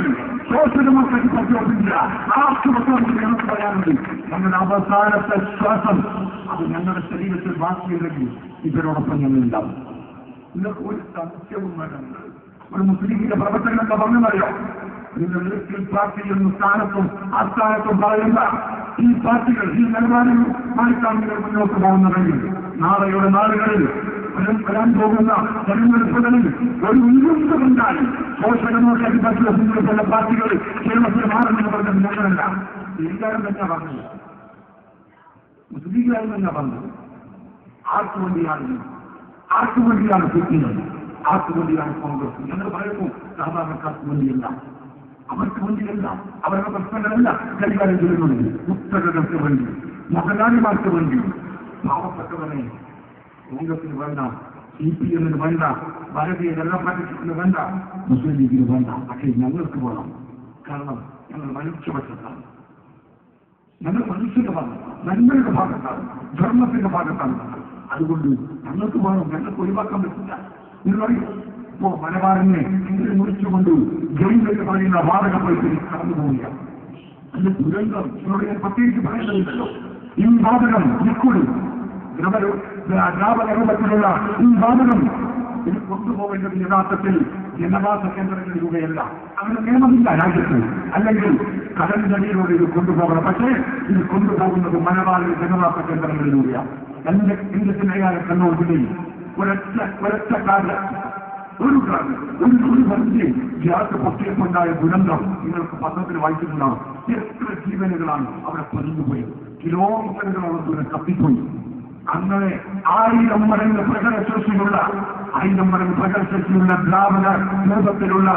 Social Democratic Party of India രാഷ്ട്രപതി ഞങ്ങൾക്ക് പറയാനുണ്ട് ഞങ്ങളുടെ അവസാനത്തെ ശ്വാസം അത് ഞങ്ങളുടെ ശരീരത്തിൽ ബാക്കിയുണ്ടെങ്കിൽ ഇവരോടൊപ്പം ഞങ്ങൾ ഉണ്ടാവും നിങ്ങൾക്ക് ഒരു സംശയവും വേണ്ട ഒരു മുസ്ലിമിന്റെ പ്രവർത്തകൻ എന്താ പറഞ്ഞതറിയോ നിങ്ങൾ ഈ പാർട്ടിയിൽ നിന്ന് സ്ഥാനത്തും ആ സ്ഥാനത്തും പറയുന്ന ഈ പാർട്ടികൾ ഈ നിലപാടുകളുമായിട്ടാണ് നിങ്ങൾ മുന്നോട്ട് പോകുന്നതെങ്കിൽ നാളെയുടെ നാളുകളിൽ വരും വരാൻ പോകുന്ന തെരഞ്ഞെടുപ്പുകളിൽ ഒരു ഉയർന്നുകൊണ്ടാൽ Social Democratic Party of India പോലുള്ള പാർട്ടികൾ കേരളത്തിൽ മാറുമെന്ന് പറഞ്ഞത് ഞങ്ങളല്ല എല്ലാവരും തന്നെ പറഞ്ഞത് മുസ്ലിംകാരും തന്നെ പറഞ്ഞത് ആർക്കു വേണ്ടിയാണ് ആർക്കു വേണ്ടിയാണ് സിപിഎം ആർക്കു വേണ്ടിയാണ് കോൺഗ്രസ് ഞങ്ങൾ പറയുന്നു സാധാരണക്കാർക്ക് വേണ്ടിയല്ല അവർക്ക് വേണ്ടിയല്ല അവരുടെ പ്രശ്നങ്ങളല്ല കൈകാര്യം ചെയ്യുന്നത് പുസ്തകങ്ങൾക്ക് വേണ്ടി മുതലാളിമാർക്ക് വേണ്ടി പാവപ്പെട്ടവനെ കോൺഗ്രസിന് വേണ്ട സി പി എമ്മിന് വേണ്ട ഭാരതീയ ജനതാ പാർട്ടിക്ക് വേണ്ട മുസ്ലിം ലീഗിന് വേണ്ട പക്ഷേ ഞങ്ങൾക്ക് വേണം കാരണം ഞങ്ങൾ മനുഷ്യപക്ഷത്താണ് ഞങ്ങൾ മനുഷ്യന്റെ ഭാഗത്താണ് നന്മയുടെ ഭാഗത്താണ് ധർമ്മത്തിന്റെ ഭാഗത്താണ് അതുകൊണ്ട് ഞങ്ങൾക്ക് വേണം ഞങ്ങൾക്ക് ഒഴിവാക്കാൻ പറ്റില്ല നിങ്ങൾ പറയും ഇപ്പോ മലബാറിനെ ഇങ്ങനെ മുറിച്ചുകൊണ്ട് ജയിലിൽ പറയുന്ന വാടക പോയിട്ട് കടന്നു പോവുകയാണ് അതിന്റെ ദുരന്തം ഇതിനോട് ഞാൻ പ്രത്യേകിച്ച് പറയേണ്ടതില്ലല്ലോ ഈ വാതകം ലിക്വിഡ് ദ്രാവകരൂപത്തിലുള്ള ഈ വാതകം ഇത് കൊണ്ടുപോകേണ്ടത് യഥാർത്ഥത്തിൽ ജനവാസ കേന്ദ്രങ്ങളിലൂടെയല്ല അങ്ങനെ നിയമമില്ല രാജ്യത്ത് അല്ലെങ്കിൽ കടലിനടിയിലൂടെ ഇത് കൊണ്ടുപോകണം പക്ഷേ ഇത് കൊണ്ടുപോകുന്നത് മലബാറിലെ ജനവാസ കേന്ദ്രങ്ങളിലൂടെയാണ് എന്റെ എന്റെ സ്നേഹായ കണ്ണൂർ ജില്ലയിൽ ഒരൊറ്റ ഒരൊറ്റ കാലം ഒരു കാലം ഒരു ഒരു വണ്ടി ഗ്യാസ് പൊട്ടിയപ്പോണ്ടായ ദുരന്തം നിങ്ങൾക്ക് പത്രത്തിൽ വായിച്ചിട്ടുണ്ടാവും എത്ര ജീവനുകളാണ് അവിടെ പൊരിഞ്ഞുപോയത് കിലോമീറ്ററുകളോളം ദൂരം കത്തിപ്പോയി അങ്ങനെ ആയിരം മടങ്ങ് പ്രകടശേഷിയുള്ള ആയിരം മടങ്ങ് പ്രകടശേഷിയുള്ള ദ്രാവക രൂപത്തിലുള്ള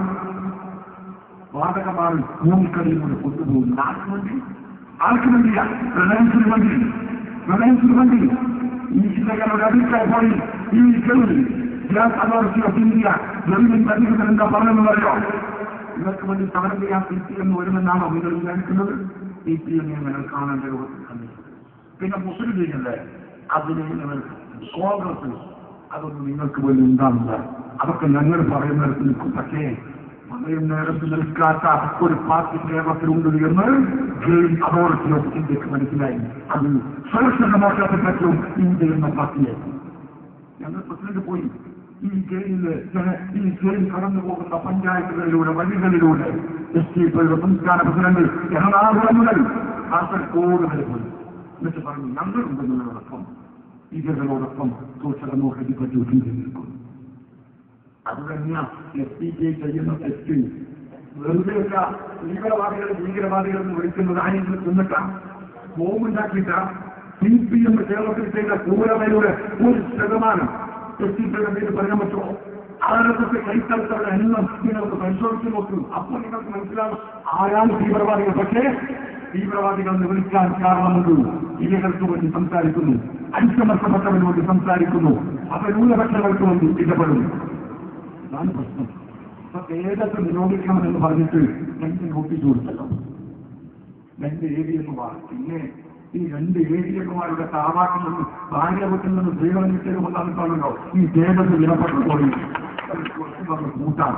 വാതകമാണ് ഭൂമിക്കടിയിലൂടെ കൊണ്ടുപോകുന്നത് ആർക്ക് വേണ്ടി ആർക്ക് വേണ്ടിയാ റിലയൻസിന് വേണ്ടി റിലയൻസിന് വേണ്ടി ഈ ജില്ലകളുടെ അഭിപ്രായ പോയി ഈ ഗവി Gas Authority of India government അധികൃതർ എന്താ പറഞ്ഞെന്ന് പറയോ ഇവർക്ക് വേണ്ടി സമരം ചെയ്യാൻ സി പി എം വരുമെന്നാണോ നിങ്ങൾ വിചാരിക്കുന്നത് സി പി എമ്മിനെ നിങ്ങൾ കാണേണ്ട രൂപത്തിൽ കണ്ടിട്ടുണ്ട് പിന്നെ മുസ്ലിം ലീഗല്ലേ അതിന് നിങ്ങൾ കോൺഗ്രസ് അതൊന്നും നിങ്ങൾക്ക് വേണ്ടി ഉണ്ടാവില്ല അതൊക്കെ ഞങ്ങൾ പറയുന്നിടത്ത് നിൽക്കും പക്ഷേ പറയുന്നിടത്ത് നിൽക്കാത്ത ഒരു പാർട്ടി കേരളത്തിലുണ്ട് എന്ന് ജയിൽ അതോറിറ്റി ഓഫ് ഇന്ത്യക്ക് മനസ്സിലായി അത് സോഷ്യൽ ഡെമോക്രാറ്റിക് പറ്റും ഇന്ത്യ എന്ന പാർട്ടിയെ ഞങ്ങൾ പ്രസിഡന്റ് പോയി ഈ ജയിലില് ജന- ഈ ജയിൽ കടന്നു പോകുന്ന പഞ്ചായത്തുകളിലൂടെ വഴികളിലൂടെ എസ് ടി പിയുടെ സംസ്ഥാന പ്രസിഡന്റ് എറണാകുളം മുതൽ കാസർഗോഡ് വരെ പോയി എന്നിട്ട് പറഞ്ഞു ഞങ്ങളുണ്ട് നിങ്ങളോടൊപ്പം ഇവരോടൊപ്പം സോഷ്യൽ ഡെമോക്രാറ്റിക് പറ്റി നിൽക്കും അത് തന്നെയാണ് എസ് പി കെ ചെയ്യുന്ന തെറ്റ് വെറുതെയല്ല ഭീകരവാദികൾ ഭീകരവാദികൾ എന്ന് വിളിക്കുന്നത് ആരെങ്കിലും തിന്നിട്ടാണ് ബോംബുണ്ടാക്കിയിട്ട് സി പി എം കേരളത്തിൽ ചെയ്ത ക്രൂരതയുടെ ഒരു ശതമാനം എസ് പി പിയുടെ പേര് പറയാൻ പറ്റുമോ ആരൊക്കെ കൈത്തലത്തവരുടെ എണ്ണം നിങ്ങൾക്ക് പരിശോധിച്ച് നോക്കൂ അപ്പോൾ നിങ്ങൾക്ക് മനസ്സിലാവും ആരാണ് തീവ്രവാദികൾ പക്ഷേ തീവ്രവാദികൾ എന്ന് വിളിക്കാൻ കാരണമുണ്ട് ഇരകൾക്ക് വേണ്ടി സംസാരിക്കുന്നു അടിച്ചമർത്തപ്പെട്ടവന് വേണ്ടി സംസാരിക്കുന്നു അപ്പൊ ന്യൂനപക്ഷങ്ങൾക്ക് വേണ്ടി ഇടപെടുന്നു അതാണ് പ്രശ്നം അപ്പൊ ഏതൊക്കെ നിരോധിക്കണമെന്ന് പറഞ്ഞിട്ട് രണ്ട് നോട്ടീസ് കൊടുത്തല്ലോ രണ്ട് ഏരിയന്മാർ പിന്നെ ഈ രണ്ട് ഏരിയന്മാരുടെ താവാക്കിൽ നിന്ന് ഭാര്യ വീട്ടിൽ നിന്ന് ദൈവം കിട്ടിയത് കൊണ്ടാണല്ലോ ഈ ദേവത്ത് വിലപ്പെട്ടു പോയി കൂട്ടാണ്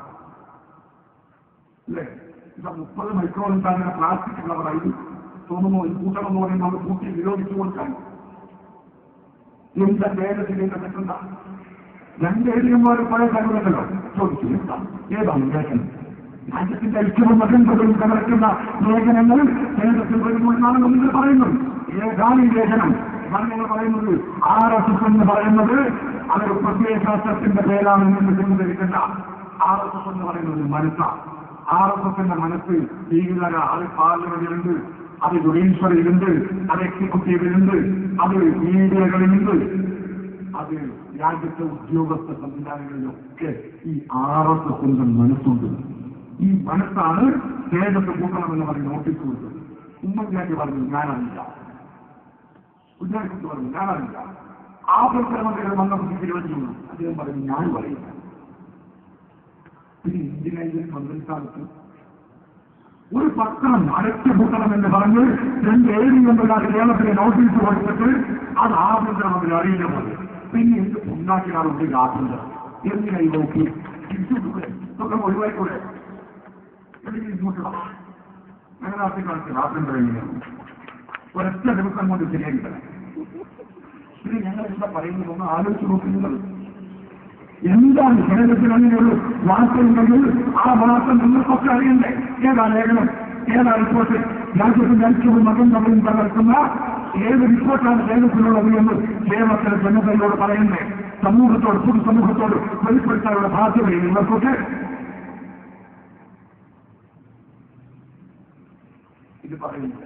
അല്ലേ ഇപ്പൊ മുപ്പത് മൈക്രോൺ ഉണ്ടാകുന്ന പ്ലാസ്റ്റിക് കവറായി തോന്നുന്നു ഈ കൂട്ടണം എന്ന് പറയുമ്പോൾ നമ്മൾ കൂട്ടി നിരോധിച്ചു കൊടുക്കാൻ എന്താ ലേഖനത്തിന്റെ കണ്ടിട്ടുണ്ട രണ്ട് ഏരിയന്മാർ പഴയ കഴിവുണ്ടല്ലോ ചോദിച്ചു എന്താ ഏതാണ് ലേഖനം രാജ്യത്തിന്റെ ഐക്യവും മകൻപതും കലർത്തുന്ന ലേഖനങ്ങൾ കേന്ദ്രത്തിൽ വരുമെന്നാണ് നിങ്ങൾ പറയുന്നത് ഏതാണ് ഈ ലേഖനം അതാണ് നിങ്ങൾ പറയുന്നത് ആർ എസ് എസ് എന്ന് പറയുന്നത് അതൊരു പ്രത്യേക ശാസ്ത്രത്തിന്റെ പേരാണ് എന്ന് തെറ്റിദ്ധരിക്കേണ്ട ആർ എസ് എസ് എന്ന് പറയുന്നത് മനസ്സാണ് ആർ എസ് എസിന്റെ മനസ്സ് ലീഗുകാര അത് പാർലമെന്റിലുണ്ട് അത് ജുഡീഷ്യറിയിലുണ്ട് അത് എക്സിക്യൂട്ടീവിലുണ്ട് അത് മീഡിയകളിലുണ്ട് അത് രാജ്യത്തെ ഉദ്യോഗസ്ഥ സംവിധാനങ്ങളിലൊക്കെ ഈ ആർ എസ് എസിന്റെ മനസ്സുണ്ട് ഈ മനസ്സാണ് തേജസ് കൂട്ടണമെന്ന് പറഞ്ഞ് നോട്ടീസ് കൊടുത്തത് ഉമ്മൻചാണ്ടി പറഞ്ഞു ഞാനറിയില്ല ഉമ്മൻചാണ്ടി പറഞ്ഞു ഞാനറിയില്ല ആഭ്യന്തരമന്ത്രികൾ വന്നപ്പോൾ തിരുവനന്തപുരം അദ്ദേഹം പറഞ്ഞു ഞാൻ പറയില്ല പിന്നെ എന്തിനായാലും മന്ത്രിസ്ഥാനത്ത് ഒരു പത്രം അടച്ചുപൂട്ടണം എന്ന് പറഞ്ഞ് രണ്ട് ഏഴ് മെമ്പർമാർ കേരളത്തിലെ നോട്ടീസ് കൊടുത്തിട്ട് അത് ആഭ്യന്തരമന്ത്രി അറിയില്ല പോലെ പിന്നെ എന്ത് ഉണ്ടാക്കിയാലുണ്ട് ആഭ്യന്തരം എന്തിനായി നോക്കി ഇതൊക്കെ ഒഴിവായിക്കൂടെ എവിടെയെങ്കിലും ഇങ്ങോട്ട് അങ്ങനെ നാട്ടിൽ കാണിച്ചു നാട്ടിൽ പറയുകയാണ് ഒരൊറ്റ ദിവസം കൊണ്ട് ശരിയാക്കി തരാം ഇത് ഞങ്ങൾ എന്താ പറയുന്നത് ഒന്ന് ആലോചിച്ച് നോക്കുന്നത് എന്താണ് കേരളത്തിൽ അങ്ങനെയുള്ളൂ വാർത്തയുണ്ടെങ്കിൽ ആ വാർത്ത നിങ്ങൾക്കൊക്കെ അറിയണ്ടേ ഏതാ ലേഖനം ഏതാ റിപ്പോർട്ട് രാജ്യത്തിന്റെ ഐക്യവും മതം തമ്മിലും തകർക്കുന്ന ഏത് റിപ്പോർട്ടാണ് കേരളത്തിലുള്ളത് എന്ന് കേരളത്തിലെ ജനതയോട് പറയുന്നേ സമൂഹത്തോട് പൊതുസമൂഹത്തോട് വെളിപ്പെടുത്താനുള്ള ബാധ്യതയും നിങ്ങൾക്കൊക്കെ ഇത് പറയുന്നില്ല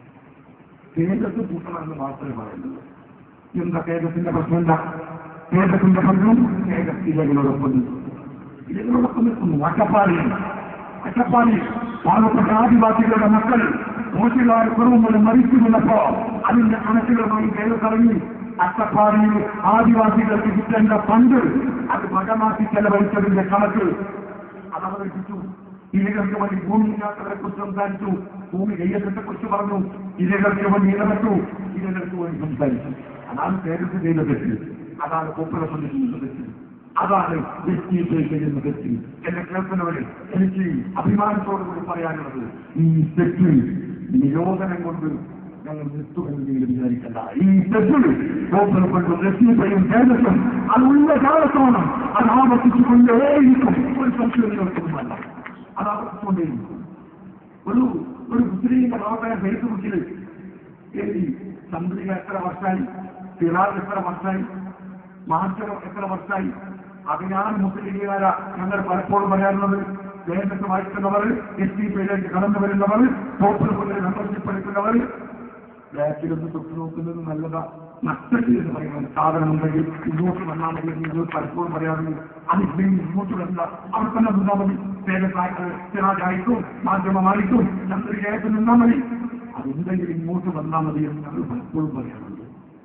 തേജസ് കൂട്ടണമെന്ന് മാത്രമേ പറയുന്നുള്ളൂ എന്താ തേജസിന്റെ പ്രശ്നം എന്താ തേജസിന്റെ പ്രശ്നം തേജസ് ഇലകളോടൊപ്പം നിൽക്കുന്നു ഇലകളോടൊപ്പം നിൽക്കുന്നു അട്ടപ്പാടി അട്ടപ്പാടി പാവപ്പെട്ട ആദിവാസികളുടെ മക്കൾ മോശികളായ കുറവ് മൂലം മരിച്ചു നിന്നപ്പോ അതിന്റെ കണക്കുകളുമായി തേജസ്സിറങ്ങി അട്ടപ്പാടിയിൽ ആദിവാസികൾക്ക് കിട്ടേണ്ട ഫണ്ട് അത് മകമാക്കി ചെലവഴിച്ചതിന്റെ കണക്ക് അത് അവതരിപ്പിച്ചു ഇരകൾക്ക് വേണ്ടി ഭൂമി ഇല്ലാത്തവരെ കുറിച്ച് സംസാരിച്ചു ഭൂമി കയ്യത്തെ കുറിച്ച് പറഞ്ഞു ഇരകൾക്ക് വേണ്ടി ഇടപെട്ടു ഇരകൾക്ക് വേണ്ടി സംസാരിച്ചു അതാണ് തേജസ് ചെയ്ത തെറ്റ് അതാണ് കോപ്പറേഷൻ ചെയ്യുന്ന തെറ്റ് അതാണ് വ്യക്തി ചെയ്യുന്ന തെറ്റ് എന്നെ കേൾക്കുന്നവര് എനിക്ക് അഭിമാനത്തോടുകൂടി പറയാനുള്ളത് ഈ തെറ്റ് നിരോധനം കൊണ്ട് ഞങ്ങൾ നിർത്തുമെന്ന് നിങ്ങൾ വിചാരിക്കണ്ട ഈ തെറ്റിൽ കോപ്പറപ്പെട്ടു വ്യക്തിയും തേജസ്സും അതുള്ള കാലത്തോളം അത് ആവർത്തിച്ചുകൊണ്ടേയിരിക്കും ഒരു സംശയം നിങ്ങൾക്കൊന്നുമല്ല അത് ആവർത്തിച്ചുകൊണ്ടേയിരിക്കും ഒരു ഒരു മുസ്ലിമിന്റെ ഭാഗമായ ഫേസ്ബുക്കിൽ എഴുതി ചന്ദ്രിക എത്ര വർഷമായി സിറാജ് എത്ര വർഷമായി മാറ്റം എത്ര വർഷമായി അതിനാണ് മുസ്ലിംകാര ഞങ്ങൾ പലപ്പോഴും പറയാറുള്ളത് ദേശത്ത് വായിക്കുന്നവർ എസ് ഡി പിയിലേക്ക് കടന്നു വരുന്നവർ പോപ്പുലർ മെമ്പർഷിപ്പ് എടുക്കുന്നവർ ബാക്കിലൊന്ന് തൊട്ട് നോക്കുന്നത് നല്ലതാ നഷ്ടത്തിൽ എന്ന് പറയുന്ന സാധനമുണ്ടെങ്കിൽ ഇങ്ങോട്ട് വന്നാൽ മതി എന്ന് നിങ്ങൾ പലപ്പോഴും പറയാറുണ്ട് അതില്ലെങ്കിൽ ഇങ്ങോട്ട് വരില്ല അവിടെ തന്നെ നിന്നാൽ മതി സിറാജായിട്ടും മാധ്യമമായിട്ടും ചന്ദ്രികയായിട്ട് നിന്നാൽ മതി അതുണ്ടെങ്കിൽ ഇങ്ങോട്ട് വന്നാൽ മതി എന്ന് ഞങ്ങൾ പലപ്പോഴും പറയാറുണ്ട്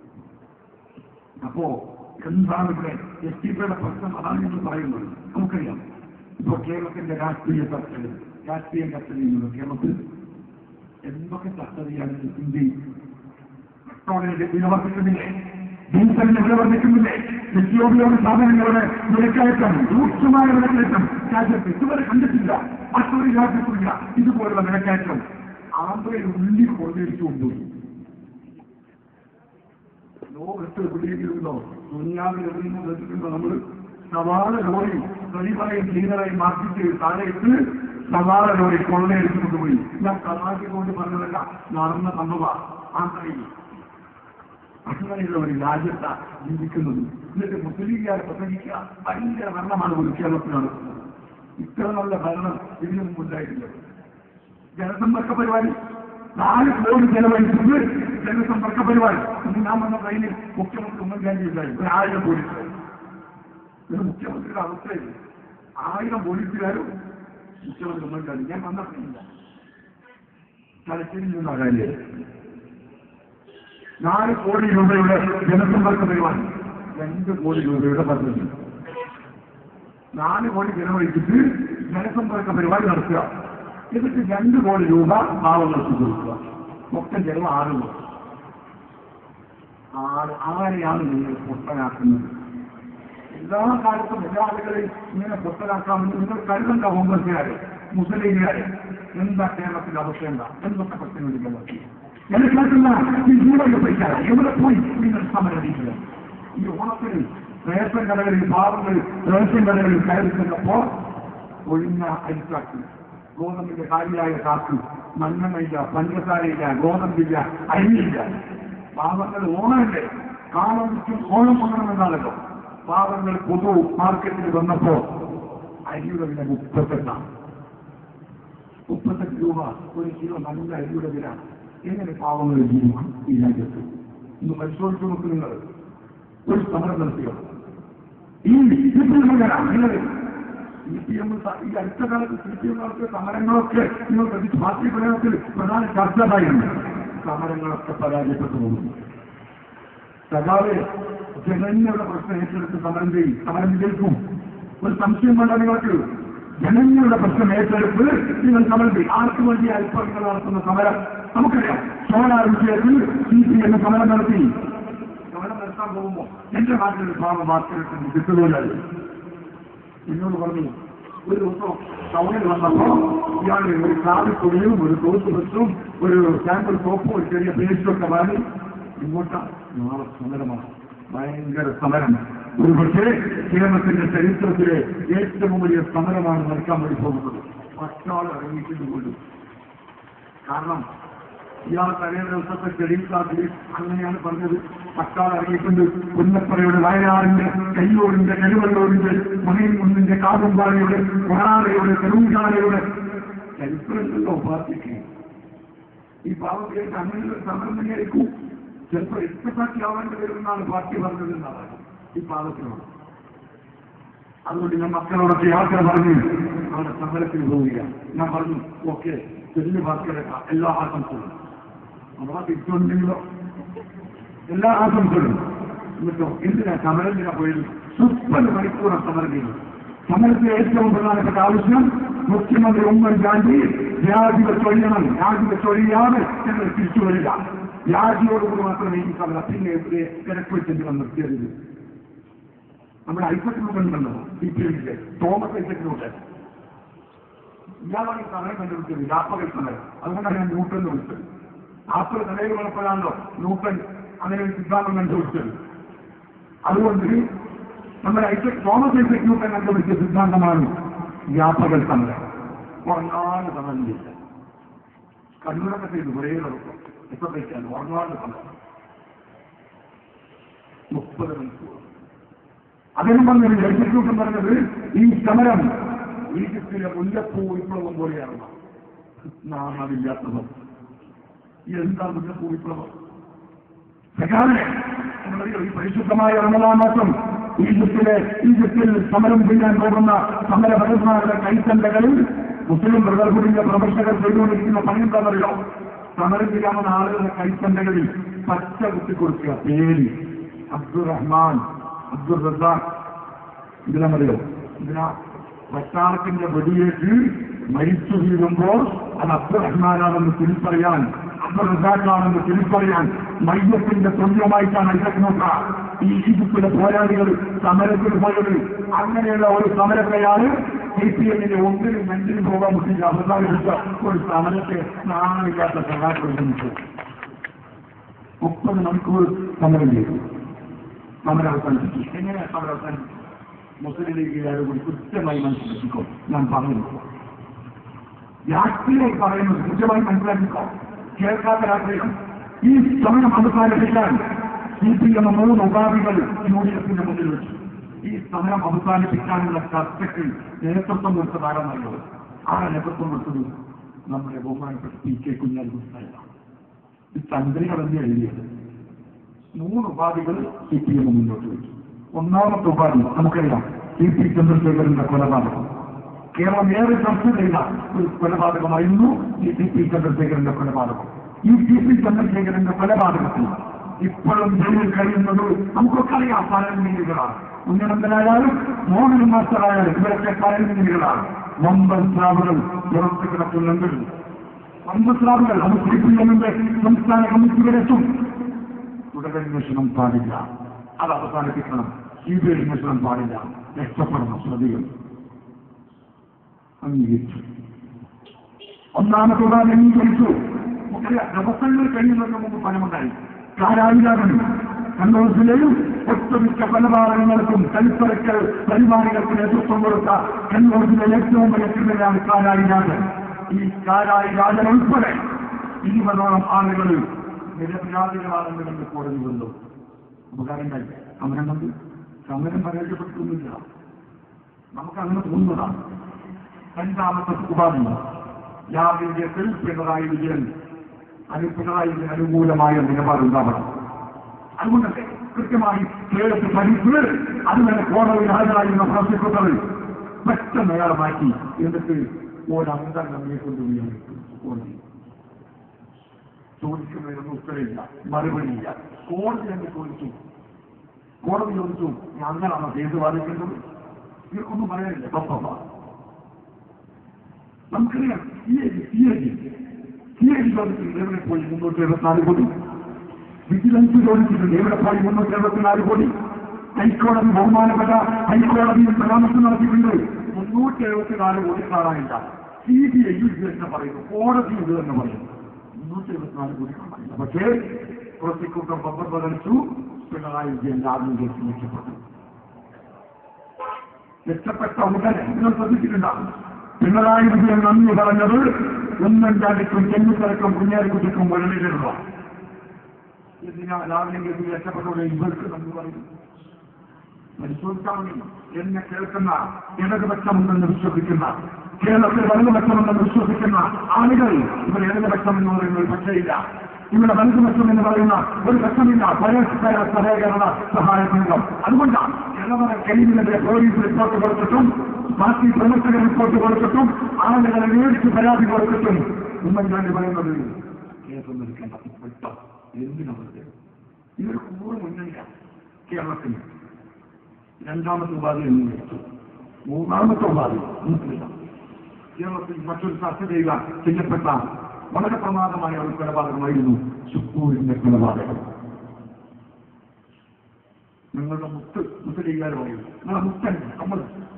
അപ്പോ എന്താണ് ഇവിടെ എസ് ടി പിയുടെ പ്രശ്നം അതാണ് ഞങ്ങൾ പറയുന്നത് നമുക്കറിയാം ഇപ്പൊ കേരളത്തിന്റെ രാഷ്ട്രീയ ചർച്ചകൾ രാഷ്ട്രീയ ചർച്ച ചെയ്യുന്നത് കേരളത്തിൽ എന്തൊക്കെ ചർച്ച ചെയ്യാൻ ഇന്ത്യയിൽ പെട്രോളിന്റെ വില വർദ്ധിക്കുന്നില്ലേ ഡീസലിന്റെ വില വർദ്ധിക്കുന്നില്ലേ നിത്യോപയോഗ സാധനങ്ങളുടെ വിലക്കയറ്റം രൂക്ഷമായ വിലക്കയറ്റം രാജ്യത്ത് ഇതുവരെ കണ്ടിട്ടില്ല മറ്റൊരു രാജ്യത്തില്ല ഇതുപോലുള്ള വിലക്കയറ്റം ആന്ധ്രയിൽ ഉള്ളി കൊള്ളയിച്ചു കൊണ്ടുപോയി ലോകത്ത് എവിടെയെങ്കിലുണ്ടോ ദുനിയാവിൽ എവിടെയെങ്കിലും കേട്ടിട്ടുണ്ടോ നമ്മൾ സവാള ലോറി തൊലിമറയും ക്ലീനറായി മാറ്റിച്ച് താഴെയിട്ട് സവാള ലോറി കൊള്ളയെടുത്ത് കൊണ്ടുപോയി ഞാൻ തമാശ കൊണ്ട് പറഞ്ഞതല്ല നടന്ന സംഭവ ആന്ധ്രയിൽ അങ്ങനെയുള്ള ഒരു രാജ്യത്താ ജീവിക്കുന്നത് എന്നിട്ട് മുസ്ലിംകാരെ പ്രസംഗിക്കുക ഭയങ്കര ഭരണമാണ് ഒരു കേരളത്തിൽ നടക്കുന്നത് ഇത്ര നല്ല ഭരണം ഇതിനു മുമ്പുണ്ടായിട്ടില്ല ജനസമ്പർക്ക പരിപാടി നാല് കോടി ചെലവഴിച്ചത് ജനസമ്പർക്ക പരിപാടി ഇന്ന് ഞാൻ വന്ന ട്രെയിനിൽ മുഖ്യമന്ത്രി ഉമ്മൻചാണ്ടി ഉണ്ടായി ഒരു ആയിരം പോലീസുകാർ ഒരു മുഖ്യമന്ത്രിയുടെ അവസ്ഥയിൽ ആയിരം പോലീസുകാരും മുഖ്യമന്ത്രി ഉമ്മൻചാണ്ടി ഞാൻ വന്ന ട്രെയിനില്ല തലശ്ശേരിയിൽ നിന്ന കാര്യം നാല് കോടി രൂപയുടെ ജനസമ്പർക്ക പരിപാടി രണ്ട് കോടി രൂപയുടെ പദ്ധതി നാല് കോടി ചെലവഴിച്ചിട്ട് ജനസമ്പർക്ക പരിപാടി നടത്തുക എന്നിട്ട് രണ്ട് കോടി രൂപ പാവങ്ങൾക്ക് കൊടുക്കുക മൊത്തം ചെലവ് ആറ് കോടി ആറ് ആരെയാണ് നിങ്ങൾ പൊട്ടനാക്കുന്നത് എല്ലാ കാലത്തും എല്ലാ ആളുകളെയും ഇങ്ങനെ പൊട്ടനാക്കാമെന്ന് നിങ്ങൾ കരുതണ്ട കോൺഗ്രസുകാരെ മുസ്ലിംകാരെ എന്താ കേരളത്തിന്റെ അവസ്ഥ എന്താ എന്തൊക്കെ പ്രശ്നങ്ങൾ കേരളത്തിൽ എന്നെ കേൾക്കുന്ന ഈ ജീവന്റെ പൈസ എവിടെ പോയി നിങ്ങൾ സമരടിക്കുക ഈ ഓണത്തിന് റേഷൻ കടകളിൽ പാവങ്ങൾ റേഷൻ കടകളിൽ കയറി ചെന്നപ്പോ ഒഴിഞ്ഞ അരിക്കാക്കി ഗോതമ്പിന്റെ കാലിയായ കാക്ക് മണ്ണെണ്ണയില്ല പഞ്ചസാരയില്ല ഗോതമ്പില്ല അരിയില്ല പാവങ്ങൾ ഓണമല്ലേ കാലം വിറ്റും ഓണം കൊണ്ടുവന്നാണല്ലോ പാവങ്ങൾ പൊതു മാർക്കറ്റിൽ വന്നപ്പോ അരിയുടെ വില മുപ്പത്തെട്ടാണ് മുപ്പത്തെട്ട് രൂപ ഒരു കിലോ നല്ല അരിയുടെ വില എങ്ങനെ പാവങ്ങൾ ജീവിക്കും ഈ രാജ്യത്ത് ഇന്ന് പരിശോധിച്ചു നോക്ക് നിങ്ങൾ ഒരു സമരം നടത്തിയോ ഈ സി പി എമ്മുകാരാണ് നിങ്ങൾ സി പി എം ഈ അടുത്ത കാലത്ത് സി പി എം നടത്തിയ സമരങ്ങളൊക്കെ നിങ്ങൾ ശ്രദ്ധിച്ചു പാർട്ടി പ്രയോഗത്തിൽ പ്രധാന ചർച്ചയായിരുന്നു സമരങ്ങളൊക്കെ പരാജയപ്പെട്ടു പോകുന്നു സഖാവ് ജനങ്ങളുടെ പ്രശ്നം ഏറ്റെടുത്ത് സമരം ചെയ്യും സമരം വിജയിക്കും ഒരു സംശയം വേണ്ട നിങ്ങൾക്ക് ജനങ്ങളുടെ പ്രശ്നം ഏറ്റെടുത്ത് നിങ്ങൾ സമരം ചെയ്യും ആർക്ക് വേണ്ടി അല്പം നിങ്ങൾ നടത്തുന്ന സമരം നമുക്കറിയാം സോളാർ വിഷയത്തിൽ സി പി എം സമരം നടത്തി സമരം നടത്താൻ പോകുമ്പോൾ എന്റെ നാട്ടിൽ ഒരു പാവം വാർത്തകൾക്ക് കിട്ടുന്നില്ല എന്നോട് പറഞ്ഞു ഒരു ദിവസം ടൗണിൽ വന്നപ്പോ ഇയാൾ ഒരു കാവിക്കൊടിയും ഒരു തോത്ത് ബസ്സും ഒരു സാമ്പിൾ സോപ്പും ഒരു ചെറിയ പേസ്റ്റൊക്കെ വാങ്ങി ഇങ്ങോട്ടാ നാളെ സമരമാണ് ഭയങ്കര സമരം ഒരു പക്ഷേ കേരളത്തിന്റെ ചരിത്രത്തിലെ ഏറ്റവും വലിയ സമരമാണ് നടക്കാൻ വേണ്ടി പോകുന്നത് പട്ടാൾ ഇറങ്ങിയിട്ടുണ്ട് പോലും കാരണം ഇയാൾ തലേ ദിവസത്തെ ഷെഡ്യൂൾ ക്ലാസ്സിൽ അങ്ങനെയാണ് പറഞ്ഞത് പട്ടാൾ ഇറങ്ങിയിട്ടുണ്ട് പുന്നപ്പറയുടെ വയനാടിന്റെ കയ്യൂരിന്റെ കരുവള്ളൂരിന്റെ മണിയൻകുന്നിന്റെ കാതുമ്പാറയുടെ കൊണാറയുടെ തെരുവുകാരയുടെ ചരിത്രങ്ങളിലോ പാർട്ടിക്ക് ഈ പാവത്തിലേക്ക് അങ്ങനെ ഒരു സമരം തന്നെയായിരിക്കും ചിലപ്പോൾ എക്സ്പെക്ടാക്കി ആവേണ്ടി വരുമെന്നാണ് പാർട്ടി പറഞ്ഞതെന്നാണ് ഈ പാവത്തിനോട് അതുകൊണ്ട് ഞാൻ മക്കളോടൊക്കെ യാത്ര പറഞ്ഞു അവിടെ സമരത്തിന് പോവുക ഞാൻ പറഞ്ഞു ഓക്കെ ചെല്ലു വാക്കിലെടുക്കാം എല്ലാ ആശംസകളും അഥവാ തിരിച്ചുകൊണ്ടെങ്കിലോ എല്ലാ ആശംസകളും എന്നിട്ടോ എന്തിനാ സമരത്തിനാ പോയത് മുപ്പത് മണിക്കൂറാണ് സമരം ചെയ്തത് സമരത്തിലെ ഏറ്റവും പ്രധാനപ്പെട്ട ആവശ്യം മുഖ്യമന്ത്രി ഉമ്മൻചാണ്ടി രാജിവെ ചൊല്ലണം രാജിവെ ചൊല്ലിയാതെ ഞങ്ങൾ തിരിച്ചു വരിക രാജിയോടുകൂടി മാത്രമേ ഈ സമരം പിന്നെ കിടക്കുവെച്ചെങ്കിലും നിർത്തിയത് നമ്മുടെ ഐസക്കിനുണ്ടല്ലോ സി പി എമ്മിന്റെ തോമസ് ഐസക്കിനുണ്ട് ഇയാളാണ് ഈ സമയം കണ്ടുപിടിച്ചത് രാപ്പകൽ സമരം അതുകൊണ്ടാണ് ഞാൻ ന്യൂട്ടൻ എന്ന് വിളിച്ചത് ആപ്പിൾ നിലയിൽ വളർപ്പതാണല്ലോ ന്യൂട്ടൻ അങ്ങനെ ഒരു സിദ്ധാന്തം കണ്ടുപിടിച്ചത് അതുകൊണ്ട് നമ്മുടെ ഐസക് തോമസ് ഐസക് ന്യൂട്ടൻ കണ്ടുപിടിച്ച സിദ്ധാന്തമാണ് വ്യാപകൽ സമരം ഉറങ്ങാതെ സമരം ചെയ്ത കണ്ണൂരൊക്കെ ചെയ്തു കുറേ ദിവസം എത്ര കഴിക്കാൻ ഉറങ്ങാതെ സമരം മുപ്പത് മണിക്കൂർ അദ്ദേഹം പറഞ്ഞത് എക്സിക്യൂട്ടീവ് പറഞ്ഞത് ഈ സമരം ഈജിപ്തിലെ മുല്ലപ്പൂ വിപ്ലവം പോലെയാണ് നാണമില്ലാത്തത് എന്താ മുല്ലപ്പൂ വിപ്ലവം സഖാവിനെ നമ്മളറിയോ ഈ പരിശുദ്ധമായ റമദാൻ മാസം ഈജിപ്തിലെ ഈജിപ്തിൽ സമരം ചെയ്യാൻ പോകുന്ന സമരഭടന്മാരുടെ കൈത്തണ്ടകളിൽ മുസ്ലിം ബ്രദർഹുഡിന്റെ പ്രവർത്തകർ ചെയ്തുകൊണ്ടിരിക്കുന്ന പണി എന്താണെന്നറിയോ സമരം ചെയ്യാവുന്ന ആളുകളുടെ കൈത്തണ്ടകളിൽ പച്ച കുത്തിക്കൊടുക്കുക പേര് അബ്ദുറഹ്മാൻ അബ്ദുൾ റസാഖ് ഇതിനറിയോ ഇതിനാ പട്ടാളത്തിന്റെ വെടിയേറ്റ് മരിച്ചു വീഴുമ്പോൾ അത് അബ്ദുറഹ്മാനാണെന്ന് തിരിച്ചറിയാൻ അബ്ദുൾ റസാഖാണെന്ന് തിരിച്ചറിയാൻ മയ്യത്തിന്റെ തുല്യമായിട്ടാണ് ഐസക് നോക്ക ഈ ഈജിപ്തിലെ പോരാളികൾ സമരത്തിൽ പോയത് അങ്ങനെയുള്ള ഒരു സമരത്തെയാണ് സി പി എമ്മിന്റെ ഒന്നിനും രണ്ടിനും പോകാൻ പറ്റില്ല അവസാനിപ്പിച്ച ഒരു സമരത്തെ നാണമില്ലാത്ത സഹാക്കൾ മുപ്പത് മണിക്കൂർ സമരം ചെയ്തു സമരം അവസാനിപ്പിച്ചു എങ്ങനെയാണ് സമരം അവസാനിപ്പിച്ചു മുസ്ലിം ലീഗുകാരെ കൂടി കൃത്യമായി മനസ്സിലാക്കിക്കോ ഞാൻ പറഞ്ഞു രാഷ്ട്രീയം പറയുന്നത് കൃത്യമായി മനസ്സിലാക്കിക്കോ കേൾക്കാത്ത രാഷ്ട്രീയം ഈ സമരം അവസാനിപ്പിക്കാൻ സി പി എം മൂന്ന് ഉപാധികൾ യു ഡി എഫിന്റെ മുന്നിൽ വെച്ചു ഈ സമരം അവസാനിപ്പിക്കാനുള്ള ചർച്ചയ്ക്ക് നേതൃത്വം കൊടുത്തതാരെന്നറിയോ ആ നേതൃത്വം കൊടുത്തത് നമ്മുടെ ബഹുമാനപ്പെട്ട പി കെ കുഞ്ഞാലിക്കുണ്ടായില്ല ഈ തന്ത്രികൾ എന്ന് എഴുതിയത് മൂന്ന് ഉപാധികൾ സി പി എം മുന്നോട്ട് വെച്ചു ഒന്നാമത്തെ ഉപാധി നമുക്കറിയാം സി പി ചന്ദ്രശേഖരന്റെ കൊലപാതകം കേരളം ഏറെ ചർച്ച ചെയ്ത ഒരു കൊലപാതകമായിരുന്നു ഈ സി പി ചന്ദ്രശേഖരന്റെ കൊലപാതകം ഈ സി പി ചന്ദ്രശേഖരന്റെ കൊലപാതകത്തിൽ ഇപ്പോഴും ജയിലിൽ കഴിയുന്നത് നമുക്കൊക്കെ അറിയാം പരമീനുകളാണ് ഉന്നതന്തനായാലും മോഹൻ മാസ്റ്ററായാലും ഇവരൊക്കെ പരമീനുകളാണ് വമ്പൻ സ്രാവുകൾ പുറത്ത് കിടക്കുന്നുണ്ട് വമ്പൻ സ്രാവുകൾ അത് സി പി എമ്മിന്റെ സംസ്ഥാന കമ്മിറ്റിയിലെത്തും തുടരന്വേഷണം പാടില്ല അത് അവസാനിപ്പിക്കണം സി ബി ഐ അന്വേഷണം പാടില്ല രക്ഷപ്പെടണം ശ്രദ്ധിക്കണം അംഗീകരിച്ചു ഒന്നാമത്തെ ഉദാഹരണം അംഗീകരിച്ചു നമുക്കറിയാം ദിവസങ്ങൾ കഴിയുന്നതിന് മുമ്പ് ഫലമുണ്ടായി കാരായിലാകണം കണ്ണൂർ ജില്ലയിൽ ഒട്ടുമിക്ക കൊലപാതകങ്ങൾക്കും കലിപ്പറക്കൽ പരിപാടികൾക്ക് നേതൃത്വം കൊടുത്ത കണ്ണൂർ ജില്ലയിലെ ഏറ്റവും വലിയ ക്രിമിനലാണ് കാരായി രാജൻ ഈ കാരായി രാജൻ ഉൾപ്പെടെ ഇരുപതോളം ആളുകൾ നിരപരാധികളാണെന്ന് കണ്ട് കോടതി വന്നു ഉപകാരമുണ്ടായി സമരം കൊണ്ട് സമരം പരാജയപ്പെട്ടിട്ടൊന്നുമില്ല നമുക്ക് അങ്ങനെ തോന്നുന്നതാണ് രണ്ടാമത്തെ ഉപാധി യാതൊരു പിണറായി വിജയൻ അനു പിണറായി വിജയൻ അനുകൂലമായ നിലപാടുണ്ടാവണം അതുകൊണ്ടല്ലേ കൃത്യമായി കേരളത്തിൽ പഠിച്ച് അതുവരെ കോടതിയിൽ ഹാജരായിരുന്ന പ്രോസിക്യൂട്ടർ പെട്ടെന്ന് അയാളെ മാറ്റി എന്നിട്ട് ഒരന്തം നമ്മെ കൊണ്ടുപോയി കോടതി ചോദിക്കുന്നതിനൊന്നും ഉത്തരവില്ല മറുപടിയില്ല കോടതി തന്നെ ചോദിച്ചു കോടതി ചോദിച്ചു ഞങ്ങളാണോ കേസ് വാദിക്കേണ്ടത് ഇവർക്കൊന്നും പറയാനില്ല പപ്പ നമുക്കറിയാം C A G C A G C A G ചോദിച്ചിട്ടുണ്ട് എവിടെ പോയി മുന്നൂറ്റി എഴുപത്തിനാല് കോടി വിജിലൻസ് ചോദിച്ചിട്ടുണ്ട് എവിടെ പോയി മുന്നൂറ്റി എഴുപത്തിനാല് കോടി ഹൈക്കോടതി ബഹുമാനപ്പെട്ട ഹൈക്കോടതിയിൽ പരാമർശം നടത്തിയിട്ടുണ്ട് മുന്നൂറ്റി എഴുപത്തിനാല് കോടി കാണാനില്ല സി ബി ഐ ഇത് തന്നെ പറയുന്നു കോടതി ഇത് തന്നെ പറയുന്നു മുന്നൂറ്റി എഴുപത്തിനാല് കോടി കാണാനില്ല പക്ഷേ പ്രോസിക്യൂട്ടർ ബബ്ബർ ബദലിച്ചു പിണറായി വിജയൻ രാവിലെ കേസ് രക്ഷപ്പെട്ടു രക്ഷപ്പെട്ട ഉടനെ നിങ്ങൾ ശ്രദ്ധിച്ചിട്ടുണ്ടാകും പിണറായി വിജയൻ നന്ദി പറഞ്ഞത് ഉമ്മൻചാണ്ടിക്കും ചെന്നിത്തലക്കും കുഞ്ഞാലിക്കുട്ടിക്കും മുരളീധരനുമാണ് എന്തിനാ രാവിലെ കേസിൽ രക്ഷപ്പെട്ടവരെ ഇവർക്ക് നന്ദി പറയുന്നു പരിശോധിച്ചാൽ മതി എന്നെ കേൾക്കുന്ന ഇടതുപക്ഷമുണ്ടെന്ന് വിശ്വസിക്കുന്ന കേരളത്തിൽ വലതുപക്ഷമുണ്ടെന്ന് വിശ്വസിക്കുന്ന ആളുകൾ ഇവർ ഇടതുപക്ഷം എന്ന് പറയുന്ന ഒരു പക്ഷേയില്ല ഇവിടെ വലതുപക്ഷം എന്ന് പറയുന്ന ഒരു പക്ഷമില്ല പരസ്പര സഹകരണ സഹായ സംഘം അതുകൊണ്ടാണ് ഇടവറ കരീമിനെതിരെ പോലീസ് റിപ്പോർട്ട് കൊടുത്തിട്ടും പാർട്ടി പ്രവർത്തകർ റിപ്പോർട്ട് കൊടുത്തിട്ടും ആളുകളെ നേരിട്ട് പരാതി കൊടുത്തിട്ടും ഉമ്മൻചാണ്ടി പറയുന്നത് കേസൊന്നും എടുക്കേണ്ട വിട്ടോ എന്തിനാണ് ഇതൊരു കൂറ് മുന്നണിയാണ് കേരളത്തിന് രണ്ടാമത്തെ ഉപാധി എന്ന് വിളിച്ചു മൂന്നാമത്തെ ഉപാധി മുസ്ലിം കേരളത്തിൽ മറ്റൊരു ചർച്ച ചെയ്യുക ചെയ്യപ്പെട്ട വളരെ പ്രമാദമായ ഒരു കൊലപാതകമായിരുന്നു സുക്കൂരിന്റെ കൊലപാതകം നിങ്ങളുടെ മുത്ത് മുത്ത് ചെയ്യാൻ പറയും നിങ്ങളുടെ മുത്തൻ നമ്മൾ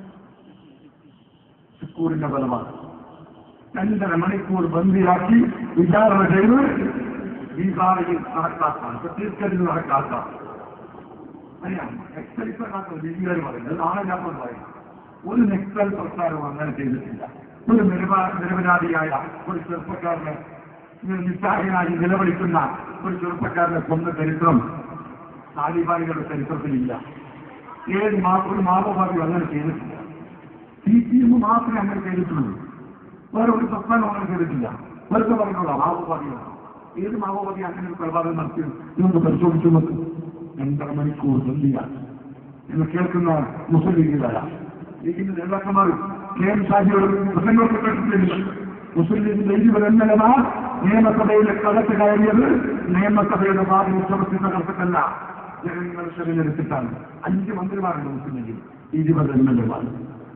സുക്കൂരിന്റെ കൊലപാതകം രണ്ടര മണിക്കൂർ ബന്ദിയാക്കി വിചാരണ ചെയ്ത് ബീഹാറിൽ നടക്കാത്താണ് ഛത്തീസ്ഗഡിൽ നടക്കാത്താണ് അറിയാം നക്സലിസക്കാർക്ക് ബിജുകാർ പറയുന്നത് നാളെ ഞാൻ പറയും ഒരു നക്സൽ പ്രസ്ഥാനവും അങ്ങനെ ചെയ്തിട്ടില്ല ഒരു നിരപ നിരപരാധിയായ ഒരു ചെറുപ്പക്കാരനെ ഇങ്ങനെ നിസ്സാഹനായി നിലവിളിക്കുന്ന ഒരു ചെറുപ്പക്കാരനെ കൊന്ന ചരിത്രം താലിബാനികളുടെ ചരിത്രത്തിലില്ല ഏത് മാ ഒരു മാവോവാദിയും അങ്ങനെ ചെയ്തിട്ടില്ല സി പി എം മാത്രമേ അങ്ങനെ ചെയ്തിട്ടുള്ളൂ വേറെ ഒരു പ്രസ്ഥാനം അങ്ങനെ ചെയ്തിട്ടില്ല വെറുതെ പറഞ്ഞുള്ള മാവോവാദികളാണ് ഏത് മാവോവാദി അങ്ങനെ ഒരു കൊലപാതകം നടത്തി നിങ്ങൾക്ക് പരിശോധിച്ചു നോക്കും രണ്ടര മണിക്കൂർ ബന്ദിയാണ് എന്ന് കേൾക്കുന്ന മുസ്ലിം ലീഗുകാരാ ലീഗിന്റെ നേതാക്കന്മാർ കെ എം ഷാജിയോട് പ്രസംഗമൊക്കെ കേട്ടിട്ടില്ല മുസ്ലിം ലീഗിന്റെ ഇരുപത് എം എൽ എമാർ നിയമസഭയിലെ കടത്ത് കയറിയത് നിയമസഭയുടെ ഭാഗം ഉത്സവത്തിൽ തകർത്തിട്ടല്ല ജനങ്ങൾ തെരഞ്ഞെടുത്തിട്ടാണ് അഞ്ച് മന്ത്രിമാരുണ്ട് മുസ്ലിം ലീഗിൽ ഇരുപത് എം എൽ എമാർ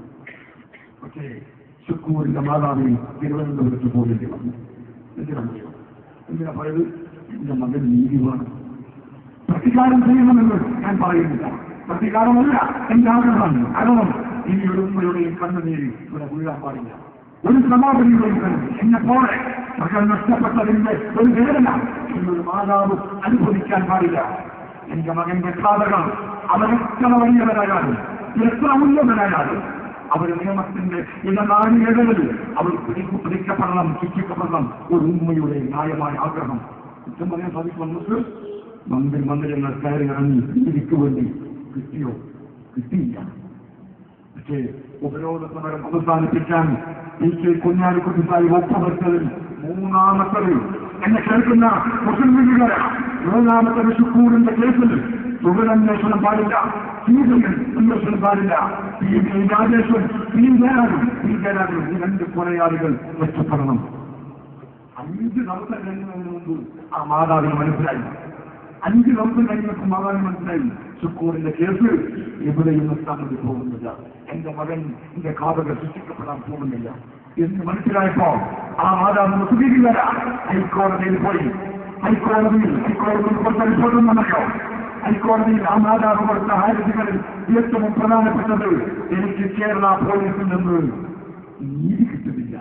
പക്ഷേ ഷുക്കൂറിന്റെ മാതാവിന് തിരുവനന്തപുരത്ത് പോകേണ്ടി വന്നു എന്തിനാ എന്തിനാ പറയുന്നത് എന്റെ മകൻ നീതി വേണം പ്രതികാരം ചെയ്യണമെന്ന് ഞാൻ പറയുന്നില്ല പ്രതികാരമല്ല എന്റെ ആഗ്രഹമാണ് കാരണം ഇനി ഒരു ഉമ്മയുടെയും കണ്ണുനീര് ഇവിടെ വീഴാൻ പാടില്ല ഒരു സമാപതിയുടെയും കണ്ണു എന്നെ പോലെ മകൾ നഷ്ടപ്പെട്ടതിന്റെ ഒരു വേദന എന്നൊരു മാതാവ് അനുഭവിക്കാൻ പാടില്ല എന്റെ മകന്റെ ഘാതകം അവരെത്ര വലിയവരായാലും എത്ര ഉന്നതനായാലും അവർ നിയമത്തിന്റെ ഇടനാഴികളിൽ അവർ പിടിക്കു പിടിക്കപ്പെടണം ശിക്ഷിക്കപ്പെടണം ഒരു ഉമ്മയുടെ ന്യായമായ ആഗ്രഹം കുറ്റം പറയാൻ സാധിക്കും നമുക്ക് മന്ത്രി മന്ദിരങ്ങൾ കയറി ഇറങ്ങി ഇതിക്ക് വേണ്ടി കിട്ടിയോ കിട്ടിയില്ല പക്ഷേ ഉപരോധ സമരം അവസാനിപ്പിക്കാൻ ഈ കെ കുഞ്ഞാലിക്കുട്ടിസായി ഒപ്പുവെച്ചതിൽ മൂന്നാമത്തത് എന്നെ കേൾക്കുന്ന മുസ്ലിം ലീഗുകാര മൂന്നാമത്തെ ഷുക്കൂറിന്റെ കേസിൽ സുഖനന്വേഷണം പാടില്ല സീതയിൽ അന്വേഷണം പാടില്ല പി വി രാജേശ്വൻ പി ജയരാജൻ പി ജയരാജൻ ഈ രണ്ട് കൊലയാളികൾ രക്ഷപ്പെടണം അഞ്ച് ദിവസം കഴിയുന്നതിന് മുമ്പ് ആ മാതാവിന് മനസ്സിലായി അഞ്ച് ദിവസം കഴിഞ്ഞപ്പോൾ മാതാവിന് മനസ്സിലായി സുക്കൂറിന്റെ കേസ് എവിടെയും നിർത്താൻ വേണ്ടി പോകുന്നില്ല എന്റെ മകൻ എന്റെ ഘാതക സൃഷ്ടിക്കപ്പെടാൻ പോകുന്നില്ല എന്ന് മനസ്സിലായപ്പോ ആ മാതാവ് മുസ്ലിമില്ല ഹൈക്കോടതിയിൽ പോയി ഹൈക്കോടതിയിൽ ഹൈക്കോടതിയിൽ കൊടുത്ത റിപ്പോർട്ടും വന്നല്ലോ ഹൈക്കോടതിയിൽ ആ മാതാവ് കൊടുത്ത ഹാരതികളിൽ ഏറ്റവും പ്രധാനപ്പെട്ടത് എനിക്ക് കേരള പോലീസിൽ നിന്ന് നീതി കിട്ടുന്നില്ല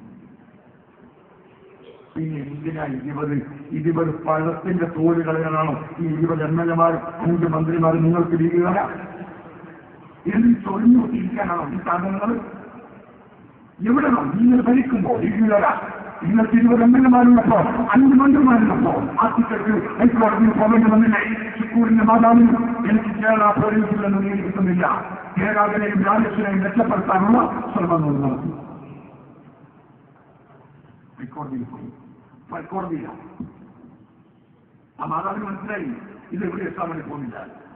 പിന്നെ എന്തിനാ ഇരുപത് ഇരുപത് പഴത്തിന്റെ തോല് കളയാനാണോ ഈ ഇരുപത് എം എൽ എമാർ അഞ്ച് മന്ത്രിമാർ നിങ്ങൾക്ക് ലീഗുകാരാ എന്ത് ചൊറിഞ്ഞു ഇരിക്കാനാണോ ഈ സാധനങ്ങൾ എവിടെ നിങ്ങൾ ഭരിക്കുമ്പോ ലീഗുകാരാ നിങ്ങൾക്ക് ഇരുപത് എം എൽ എമാരുള്ളപ്പോ അഞ്ച് മന്ത്രിമാരുള്ളപ്പോ ആർട്ടിക്കൾക്ക് ഹൈക്കോടതിയിൽ പോകേണ്ടി വന്നില്ലേ ചിക്കൂരിന്റെ മാതാവിന് എനിക്ക് കേരള പോലീസിൽ നിന്ന് നീതി കിട്ടുന്നില്ല കേരളത്തിനെയും രാജേഷിനെയും രക്ഷപ്പെടുത്താനുള്ള ശ്രമങ്ങൾ നടത്തി ഹൈക്കോടതിയിൽ പോയി ഹൈക്കോടതിയില്ല ആ മാതാവിന് മനസ്സിലായി ഇത് എവിടെ എത്താൻ വേണ്ടി പോകുന്നില്ല